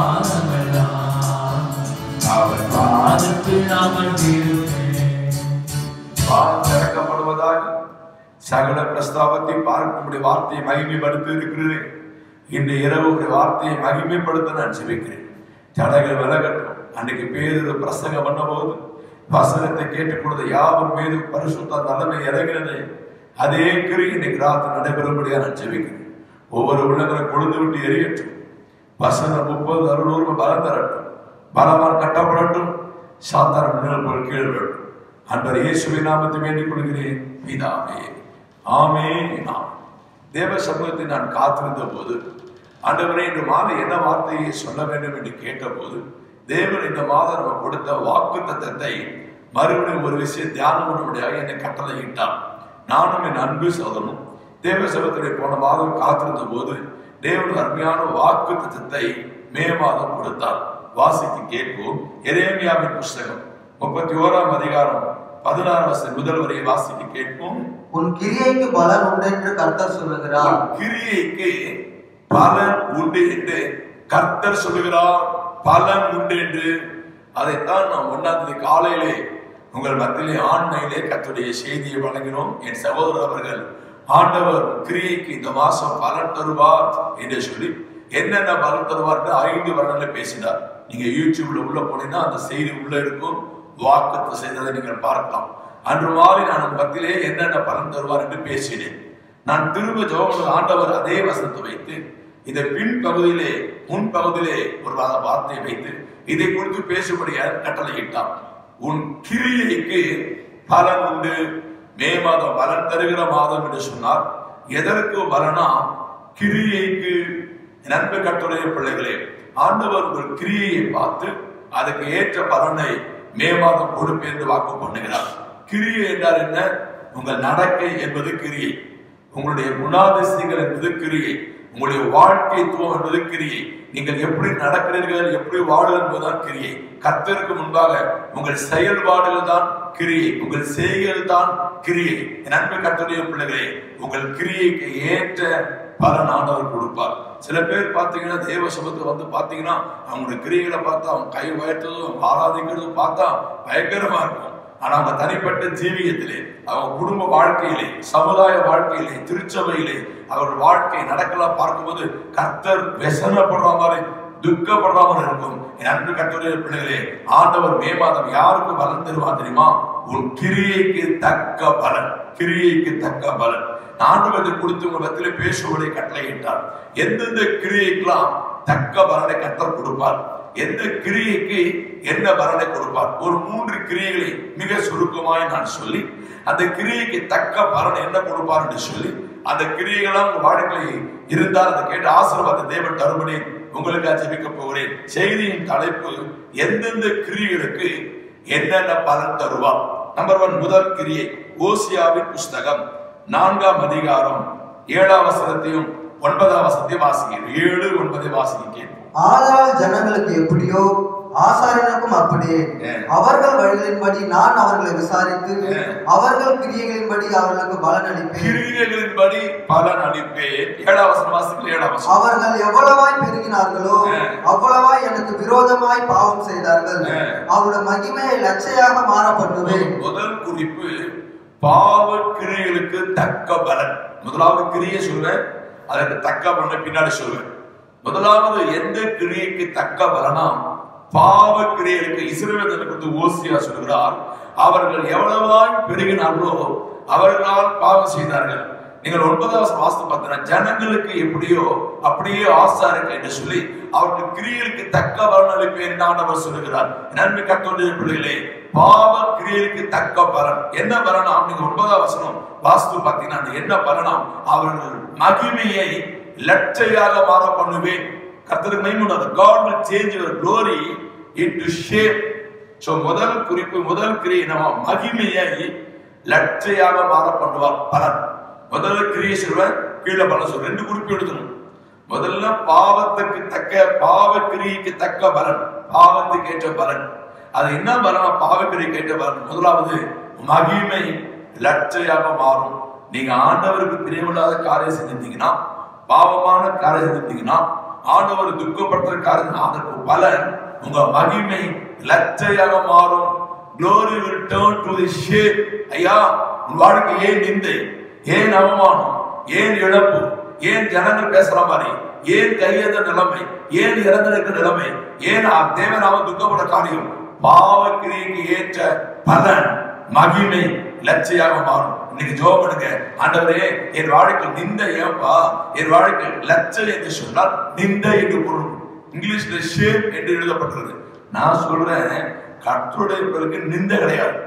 காலமெல்லாம் அவர் பாதத்தில் அமர்ந்திருப்பேன் திறக்கப்படுவதாக சகல பிரஸ்தாபத்தை பார்க்கும்படி வார்த்தையை மகிமைப்படுத்தி இருக்கிறது இந்த இரவு உடைய வார்த்தையை மகிமைப்படுத்த நான் செபிக்கிறேன் தடைகள் விலகட்டும் அன்னைக்கு பேரு பிரசங்கம் பண்ணும்போது வசனத்தை கேட்டுக் கொடுத்த யாவர் மீது பரிசுத்த தலைமை இறங்கினது அதே கிரி இன்னைக்கு ராத்திரி நடைபெறும்படியா நான் செபிக்கிறேன் ஒவ்வொரு உள்ளங்களை கொழுந்து விட்டு எரியட்டும் வசனம் முப்பது அறுநூறு பலம் தரட்டும் பலவான் கட்டப்படட்டும் சாத்தான நிழல் போல் கீழே விழட்டும் அன்பர் இயேசுவின் நாமத்தை வேண்டிக் கொள்கிறேன் பிதாவே ஆமே நாம் தேவ சமூகத்தை நான் காத்திருந்த போது ஆண்டவரே இன்று மாலை என்ன வார்த்தையை சொல்ல வேண்டும் என்று கேட்டபோது தேவன் இந்த மாதம் நம்ம கொடுத்த வாக்கு தத்தத்தை மறுபடியும் ஒரு விஷயம் தியானம் பண்ணும்படியாக என்னை கட்டளையிட்டான் நானும் என் அன்பு சோதனும் தேவ சபத்திலே போன மாதம் காத்திருந்த போது தேவன் அருமையான வாக்கு தத்தத்தை மே மாதம் கொடுத்தார் வாசித்து கேட்போம் எரேமியாவின் புஸ்தகம் முப்பத்தி ஓராம் அதிகாரம் பதினாறாம் வசனம் முதல் வரையை வாசித்து கேட்போம் உன் கிரியைக்கு பலன் உண்டென்று கர்த்தர் சொல்லுகிறார் உன் கிரியைக்கு பலன் உண்டு என்று கர்த்தர் சொல்லுகிறார் பலன் உண்டு என்று அதைத்தான் நாம் ஒன்றாம் தேதி காலையிலே உங்கள் மத்தியிலே ஆண்மையிலே கர்த்தருடைய செய்தியை வழங்கினோம் என் சகோதரர் அவர்கள் ஆண்டவர் கிரியைக்கு இந்த மாசம் பலன் தருவார் என்று சொல்லி என்னென்ன பலன் தருவார் என்று ஐந்து வருடங்கள் பேசினார் நீங்க யூடியூப்ல உள்ள போனீங்கன்னா அந்த செய்தி உள்ள இருக்கும் வாக்குத்து செய்ததை நீங்கள் பார்க்கலாம் அன்று மாலை நான் உங்கள் மத்தியிலே என்னென்ன பலன் தருவார் என்று பேசினேன் நான் திரும்ப ஜோபன் ஆண்டவர் அதே வசனத்தை வைத்து இந்த பின் பகுதியிலே முன் பகுதியிலே ஒரு வா- வார்த்தையை வைத்து இதை குறித்து பேசும்படியாக கட்டளையிட்டான் உன் கிரியைக்கு பலன் உண்டு மே மாதம் பலன் தருகிற மாதம் என்று சொன்னார் எதற்கு பலனா கிரியைக்கு நன்மை கட்டுடைய பிள்ளைகளே ஆண்டவர் உங்கள் கிரியையை பார்த்து அதுக்கு ஏற்ற பலனை மே மாதம் கொடுப்பேன் என்று வாக்கு பண்ணுகிறார் கிரியை என்றால் என்ன உங்கள் நடக்கை என்பது கிரியை உங்களுடைய குணாதிசயங்கள் என்பது கிரியை உங்களுடைய வாழ்க்கைத்துவம் என்பது கிரியை நீங்கள் எப்படி நடக்கிறீர்கள் எப்படி வாழுங்கள் என்பதுதான் கிரியை கர்த்தருக்கு முன்பாக உங்கள் செயல்பாடுகள் தான் கிரியை உங்கள் செய்கைகள் தான் கிரியை என் அன்பு கர்த்தருடைய பிள்ளைகளே உங்கள் கிரியைக்கு ஏற்ற பலன் ஆண்டவர் கொடுப்பார் சில பேர் பார்த்தீங்கன்னா தேவ சபத்துல வந்து பார்த்தீங்கன்னா அவங்களுடைய கிரியைகளை பார்த்தா அவங்க கை உயர்த்ததும் அவங்க ஆராதிக்கிறதும் பார்த்தா பயங்கரமா இருக்கும் ஆனா அவங்க தனிப்பட்ட ஜீவியத்திலே அவங்க குடும்ப வாழ்க்கையிலே சமுதாய வாழ்க்கையிலே திருச்சபையிலே அவர்கள் வாழ்க்கை நடக்கலாம் பார்க்கும்போது கர்த்தர் व्यसனப்படுற மாதிரி துக்கப்படுற மாதிரி இருக்கும் என் அன்பு கர்த்தருடைய பிள்ளைகளே ஆண்டவர் மே மாதம் யாருக்கு பலன் தருவார் தெரியுமா உன் கிரியைக்கு தக்க பலன் கிரியைக்கு தக்க பலன் ஆண்டவர் இதை கொடுத்து உங்க மத்தியிலே பேசுவதை கட்டளையிட்டார் எந்தெந்த கிரியைக்கெல்லாம் தக்க பலனை கர்த்தர் கொடுப்பார் எந்த கிரியைக்கு என்ன பலனை கொடுப்பார் ஒரு மூன்று கிரியைகளை மிக சுருக்கமாய் நான் சொல்லி அந்த கிரியைக்கு தக்க பலன் என்ன கொடுப்பார் என்று சொல்லி அந்த கிரியைகளாம் உங்க வாழ்க்கையில் இருந்தால் அதை கேட்டு ஆசீர்வாத தேவன் தருபடி உங்களுக்கு ஜெபிக்க போகிறேன் செய்தியின் தலைப்பு எந்தெந்த கிரியைகளுக்கு என்னென்ன பலன் தருவார் நம்பர் ஒன் முதல் கிரியை ஓசியாவின் புஸ்தகம் நான்காம் அதிகாரம் ஏழாம் வசனத்தையும் ஒன்பதாம் வசனத்தையும் வாசிக்கிறேன் ஏழு ஒன்பதை வாசிக்கிறேன் ஆதலால் ஜனங்களுக்கு எப்படியோ ஆசாரியனுக்கும் அப்படியே அவர்கள் வழிகளின்படி நான் அவர்களை விசாரித்து அவர்கள் கிரியைகளின்படி அவர்களுக்கு பலன் அளிப்பேன் கிரியைகளின்படி பலன் அளிப்பேன் ஏழாம் வசனம் வாசிக்கிறேன் ஏழாம் வசனம் அவர்கள் எவ்வளவாய் பெருகினார்களோ அவ்வளவாய் எனக்கு விரோதமாய் பாவம் செய்தார்கள் அவருடைய மகிமையை லட்சையாக மாற பண்ணுவேன் முதல் குறிப்பு பாவ கிரியைகளுக்கு தக்க பலன் முதலாவது கிரியை சொல்வேன் அதற்கு தக்க பலனை பின்னாடி சொல்வேன் முதலாவது எந்த கிரியைக்கு தக்க பலனாம் பாவ கிரியைகளுக்கு இஸ்ரவேல் குறித்து ஓசியா சொல்கிறார் அவர்கள் எவ்வளவாய் பெருகினார்களோ அவர்களால் பாவம் செய்தார்கள் நீங்கள் ஒன்பதாவது வாஸ்து பார்த்தீங்கன்னா ஜனங்களுக்கு எப்படியோ அப்படியே ஆசாருக்கு என்று சொல்லி அவர்கள் கிரியைகளுக்கு தக்க பலன் அளிப்பேன் என்று ஆண்டவர் சொல்லுகிறார் நன்மை கட்டோடைய பிள்ளைகளே பாவ கிரியைக்கு தக்க பலன் என்ன பலனாம் நீங்க ஒன்பதாம் வசனம் வாஸ்து பார்த்தீங்கன்னா அது என்ன பலனாம் அவர்கள் மகிமையை லட்சையாக மாற பண்ணுவேன் கர்த்தருக்கு மைமுனாது God will change your glory into shape so முதல் குறிப்பு முதல் கிரியை நம்ம மகிமையை லட்சையாக மாற பண்ணுவார் பலன் முதல்ல கிரியை சொல்வேன் கீழே பலன் சொல்றேன் ரெண்டு குறிப்பு எடுக்கணும் முதல்ல பாவத்துக்கு தக்க பாவ கிரியைக்கு தக்க பலன் பாவத்துக்கு ஏற்ற பலன் அது என்ன பலனா பாவ கிரியைக்கு ஏற்ற பலன் முதலாவது மகிமை லட்சையாக மாறும் நீங்க ஆண்டவருக்கு பிரியமில்லாத காரியம் செஞ்சிருந்தீங்கன்னா பாவமான காரியம் செஞ்சிருந்தீங்கன்னா ஆண்டவர் துக்கப்பட்ட காரியம் அதற்கு பலன் உங்க மகிமை லட்சையாக மாறும் glory will turn to the shape ஐயா உன் வாழ்க்கை ஏன் நிந்தை ஏன் அவமானம் ஏன் இழப்பு ஏன் ஜனங்கள் பேசுற மாதிரி ஏன் கையெழுந்த நிலைமை ஏன் இறந்திருக்கிற நிலைமை ஏன் ஆ- தேவனாம துக்கப்பட காரியம் பாவ கிரியைக்கு ஏற்ற பலன் மகிமை லட்சியாக மாறும் இன்னைக்கு ஜோம் பண்ணுங்க ஆண்டவரே என் வாழ்க்கை நிந்த ஏன்பா என் வாழ்க்கை லட்சம் என்று சொன்னால் நிந்த என்று பொருள் இங்கிலீஷ்ல ஷேம் என்று எழுதப்பட்டிருக்கு நான் சொல்றேன் கர்த்தருடைய பிறகு நிந்த கிடையாது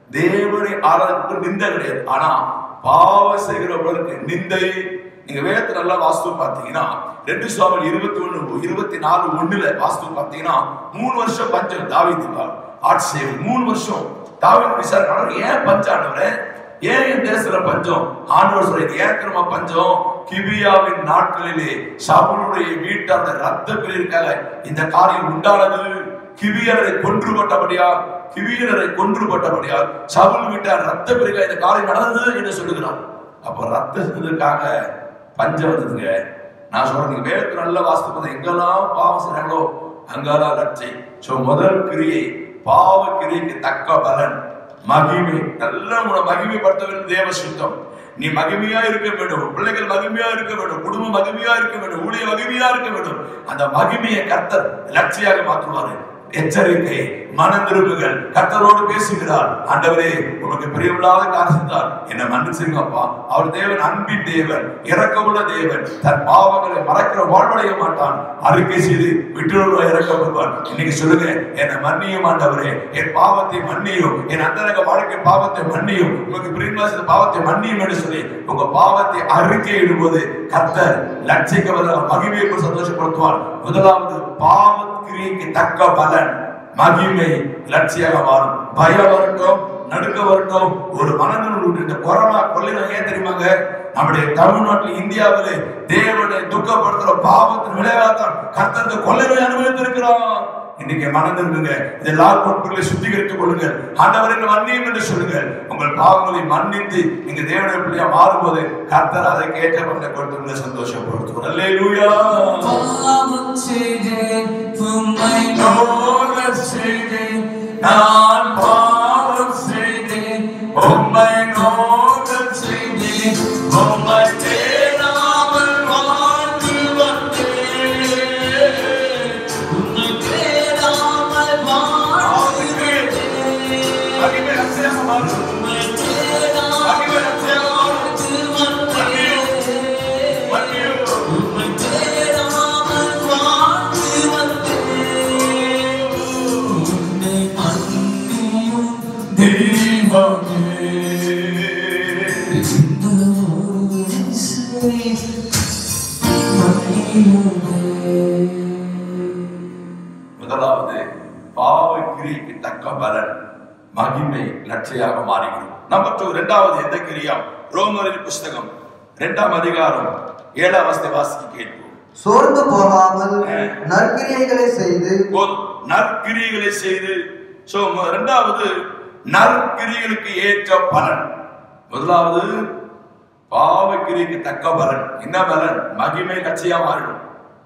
தேவனை ஆராதனைக்கு நிந்த கிடையாது ஆனா பாவம் செய்கிறவர்களுக்கு நிந்தை நீங்க வேதத்தை நல்லா வாஸ்து பார்த்தீங்கன்னா ரெண்டு சுவாமி இருபத்தி ஒண்ணு இருபத்தி நாலு ஒண்ணுல வாஸ்து பார்த்தீங்கன்னா மூணு வருஷம் பஞ்சம் தாவிது ஆட்சி செய்வது மூணு வருஷம் தாவித் விசாரணை ஏன் பஞ்சம் ஆண்டவரே ஏன் என் தேசத்துல பஞ்சம் ஆண்டவர் சொல்றது ஏன் திரும்ப பஞ்சம் கிபியாவின் நாட்களிலே சவுளுடைய வீட்டார் ரத்த பிரிவுக்காக இந்த காரியம் உண்டானது கிபியரை கொன்று போட்டபடியால் கிபியரை கொன்று போட்டபடியால் சவுல் வீட்டார் ரத்த பிரிவுக்காக இந்த காரியம் நடந்தது என்று சொல்லுகிறார் அப்ப ரத்த செஞ்சதுக்காக பஞ்சம் வந்ததுங்க நான் சொல்றேன் நீங்க வேதத்துல நல்ல வாஸ்து பார்த்தா எங்கெல்லாம் பாவம் செய்றாங்களோ அங்கெல்லாம் லட்சை சோ முதல் கிரியை பாவ கிரியைக்கு தக்க பலன் மகிமை நல்ல உன மகிமைப்படுத்த வேண்டும் தேவ சுத்தம் நீ மகிமையா இருக்க வேண்டும் உன் பிள்ளைகள் மகிமையா இருக்க வேண்டும் குடும்பம் மகிமையா இருக்க வேண்டும் ஊழிய மகிமையா இருக்க வேண்டும் அந்த மகிமையை கர்த்தர் லட்சியாக மாற்றுவாரு எச்சரிக்கை மனம் திரும்புகள் கர்த்தரோடு பேசுகிறார் ஆண்டவரே உனக்கு பிரியமில்லாத காரணத்தால் என்னை மன்னிச்சிருங்கப்பா அவர் தேவன் அன்பின் தேவன் இரக்கமுள்ள தேவன் தன் பாவங்களை மறக்கிற வாழ்வடைய மாட்டான் அறிக்கை செய்து விட்டுள்ள இறக்கப்படுவான் இன்னைக்கு சொல்லுங்க என்னை மன்னியும் ஆண்டவரே என் பாவத்தை மன்னியும் என் அந்தரங்க வாழ்க்கை பாவத்தை மன்னியும் உனக்கு பிரியமில்லாத செய்த பாவத்தை மன்னியும் என்று சொல்லி உங்க பாவத்தை அறிக்கை இடும்போது கர்த்தர் லட்சிக்க மகிமையை கொண்டு சந்தோஷப்படுத்துவார் முதலாவது பாவ கிரியைக்கு தக்க பலன் மகிமை லட்சியாக மாறும் பயம் வரட்டும் நடுக்க வரட்டும் ஒரு மனதில் இந்த கொரோனா கொள்ளையில ஏன் தெரியுமாங்க நம்முடைய தமிழ்நாட்டில் இந்தியாவிலே தேவனை துக்கப்படுத்துற பாவத்தின் விளைவாத்தான் கர்த்தர் இந்த கொள்ளை நோய் அனுபவித்திருக்கிறான் இன்னைக்கு மனம் இருக்குங்க இந்த லாக்டவுன் பிள்ளை சுத்திகரித்துக் கொள்ளுங்கள் ஆண்டவரின் மன்னியும் என்று சொல்லுங்கள் உங்கள் பாவங்களை மன்னித்து நீங்க தேவனுடைய பிள்ளையா மாறும்போது கர்த்தர் அதை கேட்ட பண்ண கொடுத்து உங்களை சந்தோஷப்படுத்துவார் அல்லேலூயா பாவம் செய்தேன் உம்மை நோகச் செய்தேன் நான் பாவம் செய்தேன் உம்மை நோகச் செய்தேன் உம்மை தேடாமல் வாழ்ந்து வந்தேன் உம்மை தேடாமல் வாழ்ந்து வந்தேன் மகிமை லட்சியாக மாறும் உம்மை தேடாமல் வாழ்ந்து வந்தேன் மன்னியும் உம்மை தேடாமல் வாழ்ந்து வந்தேன். உன்னை மன்னியும் தெய்வமே. இந்த ஒரு இயேசுவே, மன்னியுமே. முதலாவது பாவ கிரிக்கு தக்க பலன் மகிமை லட்சியாக மாறிவிடும் நம்பர் டூ இரண்டாவது எந்த கிரியாம் ரோமரின் புஸ்தகம் இரண்டாம் அதிகாரம் ஏழாம் வசதி வாசிக்க கேட்போம் சோர்ந்து போகாமல் நற்கிரியைகளை செய்து போதும் நற்கிரியைகளை செய்து சோ மு- இரண்டாவது நற்கிரியைகளுக்கு ஏற்ற பலன் முதலாவது பாவ கிரிக்கு தக்க பலன் என்ன பலன் மகிமை லட்சியா மாறிடும்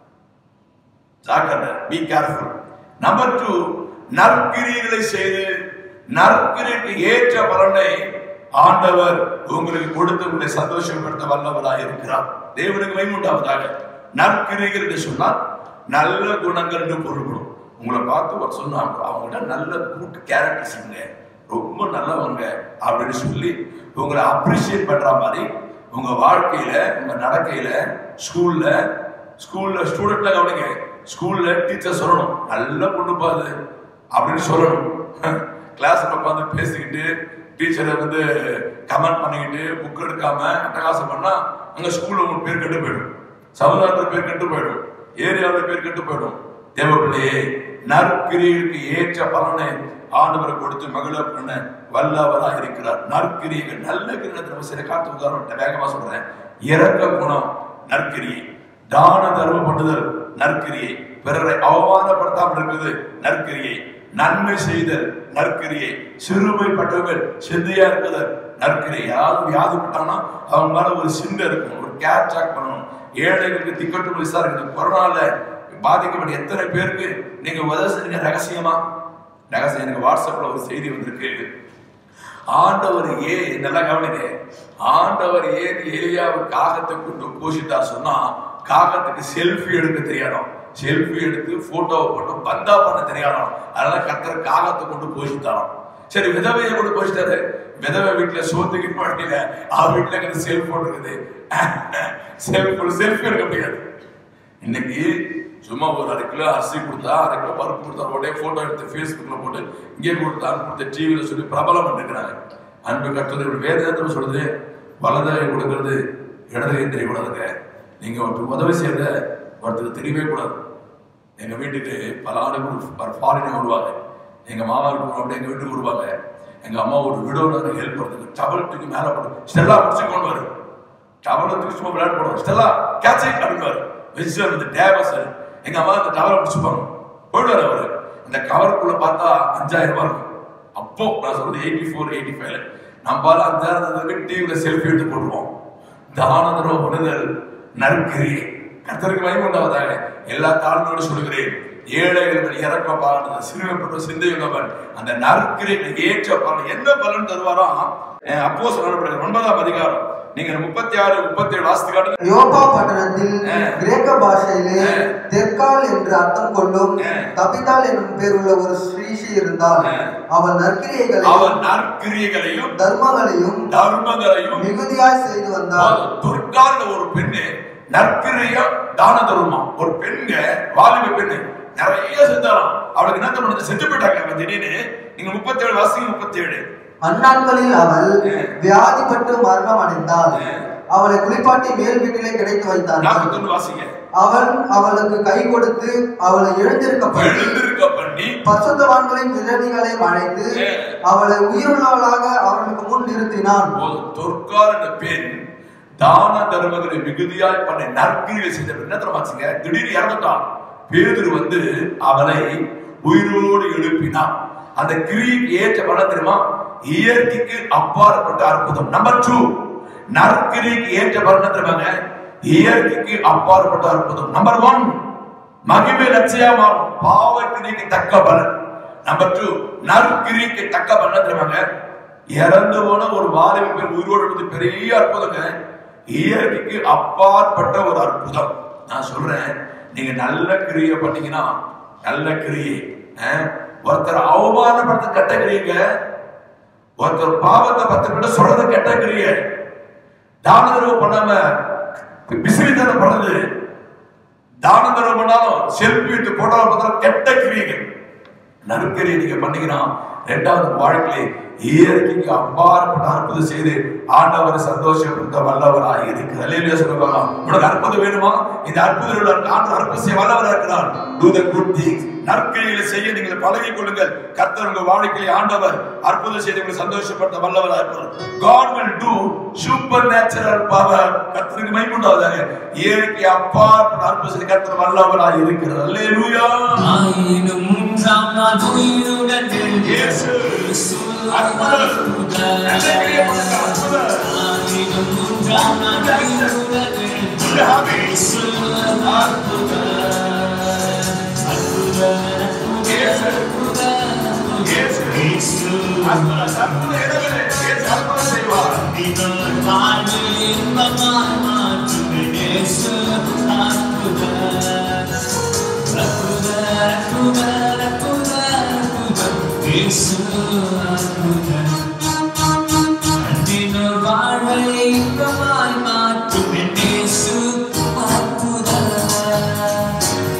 ஜாக்கிரதை பி கேர்ஃபுல் நம்பர் டூ நற்கிரியைகளை செய்து நற்கிரிக்கு ஏற்ற பலனை ஆண்டவர் உங்களுக்கு கொடுத்து உங்களை சந்தோஷப்படுத்த வல்லவராக இருக்கிறார் தேவனுக்கு மைமுண்டாவதாக நற்கிரிகள் என்று சொன்னால் நல்ல குணங்கள் என்று பொருள்படும் உங்களை பார்த்து ஒரு சொன்னாங்க அவங்கள்ட்ட நல்ல குட் கேரக்டர்ஸுங்க ரொம்ப நல்லவங்க அப்படின்னு சொல்லி உங்களை அப்ரிஷியேட் பண்ற மாதிரி உங்க வாழ்க்கையில உங்க நடக்கையில ஸ்கூல்ல ஸ்கூல்ல ஸ்டூடெண்ட்ல கவனிங்க ஸ்கூல்ல டீச்சர் சொல்லணும் நல்ல பொண்ணு பாது அப்படின்னு சொல்லணும் கிளாஸ்ல உட்காந்து பேசிக்கிட்டு டீச்சரை வந்து கமெண்ட் பண்ணிக்கிட்டு புக் எடுக்காம அட்டகாசம் பண்ணா அங்க ஸ்கூல்ல உங்களுக்கு பேர் கெட்டு போயிடும் சமுதாயத்துல பேர் கெட்டு போயிடும் ஏரியாவில் பேர் கெட்டு போயிடும் தேவப்பிள்ளையே நற்கிரியைக்கு ஏற்ற பலனை ஆண்டவர் கொடுத்து மகிழ பண்ண வல்லவராக இருக்கிறார் நற்கிரியைகள் நல்ல கிரீடத்தை நம்ம சில காத்து உதாரணம் வேகமா சொல்றேன் இறக்க குணம் நற்கிரியை தான தர்மம் பண்ணுதல் நற்கிரியை பிறரை அவமானப்படுத்தாமல் இருக்குது நற்கிரியை நன்மை செய்தல் நற்கிரியை சிறுமைப்பட்டவர்கள் சிந்தையா இருக்குதல் நற்கிரியை யாராவது வியாதிப்பட்டானா அவங்க மேல ஒரு சிந்தை இருக்கும் ஒரு கேர் ட்ராக் பண்ணணும் ஏழைகளுக்கு திக்கட்டும் விசாரிக்கணும் கொரோனால பாதிக்கப்பட்ட எத்தனை பேருக்கு நீங்க உதவி செஞ்சீங்க ரகசியமா ரகசியம் எனக்கு வாட்ஸ்அப்ல ஒரு செய்தி வந்திருக்கு ஆண்டவர் ஏன் நல்லா கவனிங்க ஆண்டவர் ஏன் எலியாவை காகத்தை கொண்டு போஷித்தார் சொன்னா காகத்துக்கு செல்ஃபி எடுக்க தெரியாதாம் செல்ஃபி எடுத்து போட்டோவை போட்டு பந்தா பண்ண தெரியாதாம் அதனால கத்தர் காகத்தை கொண்டு போஷித்தாராம் சரி விதவையை கொண்டு போஷித்தாரு விதவை வீட்டுல சோத்துக்கு மாட்டில அவ வீட்டுல இருக்குது செல்போன் இருக்குது செல்போன் செல்ஃபி எடுக்க முடியாது இன்னைக்கு சும்மா ஒரு அரை கிலோ அரிசி கொடுத்தா அரை கிலோ பருப்பு கொடுத்தா உடனே போட்டோ எடுத்து ஃபேஸ்புக்ல போட்டு இங்கே கொடுத்தா அங்க கொடுத்த டிவியில சொல்லி பிரபலம் பண்ணிருக்கிறாங்க அன்பு கட்டுறது வேற ஏதாவது சொல்லுது வலதை கொடுக்கறது இடதுகை தெரியக்கூடாதுங்க நீங்க ஒருத்தர் உதவி செய்யறத ஒருத்தருக்கு தெரியவே கூடாது எங்க வீட்டுக்கு பல ஆண்டுகள் ஃபாரின் வருவாங்க எங்க மாமா வீட்டுக்கு அப்படி எங்க வீட்டுக்கு வருவாங்க எங்க அம்மா ஒரு விடோட ஹெல்ப் பண்ணுறதுக்கு டபுள் தூக்கி மேல போட்டு ஸ்டெல்லா பிடிச்சி கொண்டு வரும் டவலை தூக்கி சும்மா விளையாட போடுவோம் ஸ்டெல்லா கேட்ச் இட் அப்படின்வாரு வெஜிடபிள் இந்த டேபஸ் எங்க அம்மா அந்த டவலை பிடிச்சிப்பாங்க போயிடுவார் அவரு அந்த கவருக்குள்ள பார்த்தா அஞ்சாயிரம் ரூபாய் இருக்கும் அப்போ நான் சொல்றது எயிட்டி ஃபோர் எயிட்டி ஃபைவ்ல நம்மளால அஞ்சாயிரம் டிவியில செல்ஃபி எடுத்து போட்டுருவோம் தானதரோ உணர்தல் நற்கிரி கர்த்தருக்கு மயம் உண்டாவதாக எல்லா தாழ்மையோடு சொல்கிறேன் ஏழைகள் இறக்க பாடுறது சிறுமைப்பட்ட சிந்தையுள்ளவன் அந்த நற்கிரிக்கு ஏற்ற பலன் என்ன பலன் தருவாரோ அப்போ சொல்லப்படுகிறது ஒன்பதாம் அதிகாரம் நீங்க முப்பத்தி ஆறு முப்பத்தி ஏழு வாசித்து காட்டுங்க யோப்பா பட்டணத்தில் ஆ. கிரேக்க பாஷையிலே ஆ. தெற்கால் என்று அர்த்தம் கொள்ளும் ஆ. தபிதாள் என்னும் பேருள்ள ஒரு ஸ்ரீஷி இருந்தாள் ஆ. அவள் நற்கிரியைகளையும் அவன் நற்கிரியைகளையும் தர்மங்களையும் தர்மங்களையும் மிகுதியாய் செய்து வந்தாள் துர்கால ஒரு பெண்ணு நற்கிரிய தான தருமா ஒரு பெண்க வாலிப பெண்ணு நிறைய செஞ்சாலும் அவளுக்கு என்ன தோணுது செத்து போயிட்டாங்க அவன் திடீர்னு நீங்க முப்பத்தி ஏழு வாசிங்க முப்பத்தி ஏழு அந்நாட்களில் அவள் வியாதிப்பட்டு மரணம் அடைந்தாள் ஆ. அவளை குளிப்பாட்டி மேல் வீட்டிலே கிடைத்து வைத்தார்கள் நாற்பத்தி ஒண்ணு வாசிங்க அவன் அவளுக்கு கை கொடுத்து அவளை எழுந்திருக்க பண்ணி எழுந்திருக்க பண்ணி பசுத்தவான்களின் விதவிகளை அழைத்து ஆ. அவளை உயிருள்ளவளாக அவர்களுக்கு முன் நிறுத்தினான் போது தொற்கால இந்த பெண் தான தர்மங்களை மிகுதியாய் பண்ண நற்கிரியை செய்த பெண் என்ன தெரியுமா ஆச்சுங்க? திடீர்னு இறந்துட்டான் பேதுரு வந்து அவளை உயிரோடு எழுப்பினான் அந்த கிரிக்கு ஏற்ற பலம் தெரியுமா இயற்கைக்கு அப்பாற்பட்ட அற்புதம் நம்பர் டூ நற்கிரிக்கு ஏற்ற பலன் என்ன தெரியுமாங்க இயற்கைக்கு அப்பாற்பட்ட அற்புதம் நம்பர் ஒன் மகிமை லட்சியா மாறும் பாவக்கிரிக்கு தக்க பலன் நம்பர் டூ நற்கிரிக்கு தக்க பலன் என்ன தெரியுமாங்க இறந்து போன ஒரு வாலிப பேர் உயிரோடு எழுப்பது பெரிய அற்புதங்க இயற்கைக்கு அப்பாற்பட்ட ஒரு அற்புதம் நான் சொல்றேன் நீங்க நல்ல கிரியை பண்ணீங்கன்னா நல்ல கிரியை அஹ், ஒருத்தர் அவமானப்படுத்த கெட்ட கிரியைங்க ஒருத்தர் பாவத்தை பத்து பேர் சொல்றது கெட்ட கிரியை தான தர்மம் பண்ணாம பிசிறித்தனம் பண்ணது தான தர்மம் பண்ணாலும் செல்ஃபி எடுத்து போட்டோ பார்த்தாலும் கெட்ட கிரியைகள் நற்கரியை நீங்க பண்ணீங்கன்னா ரெண்டாவது வாழ்க்கையிலே இயற்கைக்கு அப்பாற்பட்ட அற்புதம் செய்து ஆண்டவரை சந்தோஷப்படுத்த வல்லவராய் இருக்கிறார் அல்லேலூயா சொல்லுவாங்க உனக்கு அற்புதம் வேணுமா இந்த அற்புதம் ஆண்டு அற்புதம் செய்ய வல்லவராக இருக்கிறார் do the good things நற்கிரிகளை செய்ய நீங்கள் பழகிக் கொள்ளுங்கள் கர்த்தர் உங்க வாழ்க்கையை ஆண்டவர் அற்புதம் செய்து உங்களை சந்தோஷப்படுத்த வல்லவராக இருக்கிறார் God will do supernatural power கர்த்தருக்கு மைமுண்டாவதாக இயற்கை அப்பாற்பட்ட அற்புதம் செய்து கர்த்தர் வல்லவராய் இருக்கிறார் அல்லேலூயா ஆயினும் மூன்றாம் நாள் உயிருடன் இயேசு அற்புதம். ஆயினும் மூன்றாம் நாள் உயிருடன் இயேசு அற்புதம். அற்புதம், அற்புதம், அற்புதம். இயேசு இதன் வாழ்வில் இன்பமாய் மாற்றும் இயேசு அற்புதம். அற்புதம், அற்புதம், அற்புதம், அற்புதம். இயேசு அற்புதம். அன்பின் வாழ்வை இன்பமாய் மாற்றும் இயேசு அற்புதம்.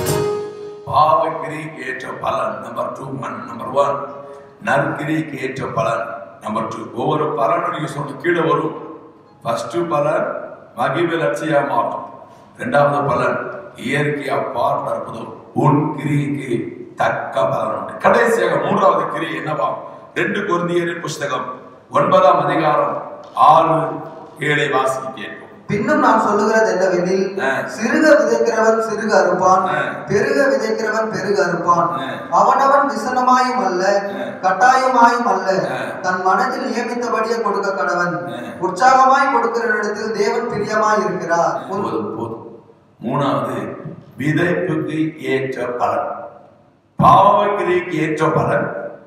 பாவக்கிரிக்கு ஏற்ற பலன் number two one number one நற்கிரிக்கு ஏற்ற பலன் நம்பர் டூ ஒவ்வொரு பலனும் நீங்க சொன்ன கீழே வரும் ஃபர்ஸ்ட் பலன் மகிமை லட்சியா மாறும் ரெண்டாவது பலன் இயற்கை அப்பாற்ப அற்புதம் உன் கிரிக்கு தக்க பலன் உண்டு கடைசியாக மூன்றாவது கிரி என்னவா ரெண்டு குருந்தியரின் புஸ்தகம் ஒன்பதாம் அதிகாரம் ஆறு ஏழை வாசிக்க கேட்போம் பின்னும் நான் சொல்லுகிறது என்னவெனில் ஆ. சிறுக விதைக்கிறவன் சிறுக அறுப்பான் ஆ. பெருக விதைக்கிறவன் பெருக அறுப்பான் ஆ. அவனவன் விசனமாயும் அல்ல ஆ. கட்டாயமாயும் அல்ல ஆ. தன் மனதில் நியமித்தபடியே கொடுக்க கடவன் ஆ. உற்சாகமாய் கொடுக்கிற இடத்தில் தேவன் பிரியமாய் இருக்கிறார் போதும் போதும் மூணாவது விதைப்புக்கு ஏற்ற பலன் பாவக்கிரிக்கு ஏற்ற பலன்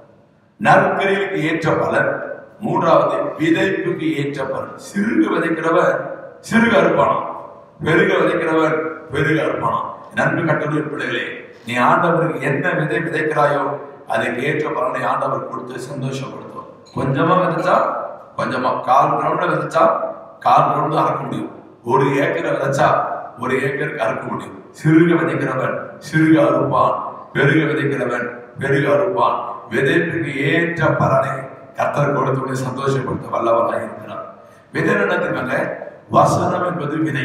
நற்கிரிக்கு ஏற்ற பலன் மூன்றாவது விதைப்புக்கு ஏற்ற பலன் சிறுக விதைக்கிறவன் சிறுக அறுப்பானாம் பெருக விதைக்கிறவன் பெருக அறுப்பானாம் நன்மை கட்டுரை பிள்ளைகளே நீ ஆண்டவருக்கு என்ன விதை விதைக்கிறாயோ அதுக்கு ஏற்ற பலனை ஆண்டவர் கொடுத்து சந்தோஷப்படுத்தும் கொஞ்சமா விதைச்சா கொஞ்சமா கால் கிரவுண்ட்ல விதைச்சா கால் கிரவுண்ட் அறுக்க முடியும் ஒரு ஏக்கரை விதைச்சா ஒரு ஏக்கருக்கு அறுக்க முடியும் சிறுக விதைக்கிறவன் சிறுக அறுப்பான் பெருக விதைக்கிறவன் பெருக அறுப்பான் விதைப்புக்கு ஏற்ற பலனை கர்த்தர் கொடுத்து உன்னை சந்தோஷப்படுத்த வல்லவராக இருக்கிறார் விதை என்ன தெரியுமாங்க வசனம் என்பது விதை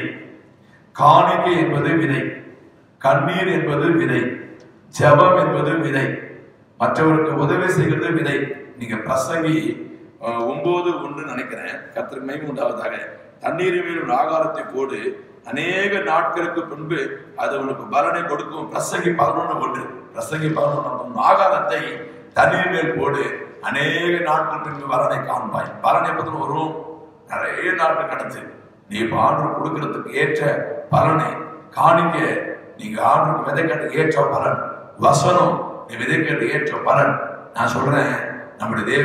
காணிக்கை என்பது விதை கண்ணீர் என்பது விதை ஜெபம் என்பது விதை மற்றவருக்கு உதவி செய்கிறது விதை நீங்க பிரசங்கி அஹ், ஒன்பது ஒன்று நினைக்கிறேன் கத்திர மைமை உண்டாவதாக தண்ணீர் மேல் ஒரு ஆகாரத்தை போடு அநேக நாட்களுக்கு பின்பு அது உனக்கு பலனை கொடுக்கும் பிரசங்கி பதினொன்று ஒன்று பிரசங்கி பதினொன்று ஆகாரத்தை தண்ணீர் மேல் போடு அநேக நாட்கள் பின்பு பலனை காண்பாய் பலன் எப்போதும் வரும் நிறைய நாட்கள் கடந்து நீ இப்ப ஆர்டர் கொடுக்கறதுக்கு ஏற்ற பலனை காணிக்க நீங்க ஆர்டருக்கு விதைக்கிறதுக்கு ஏற்ற பலன் வசனம் நீ விதைக்கிறது ஏற்ற பலன் நான் சொல்றேன் நம்முடைய தேவன்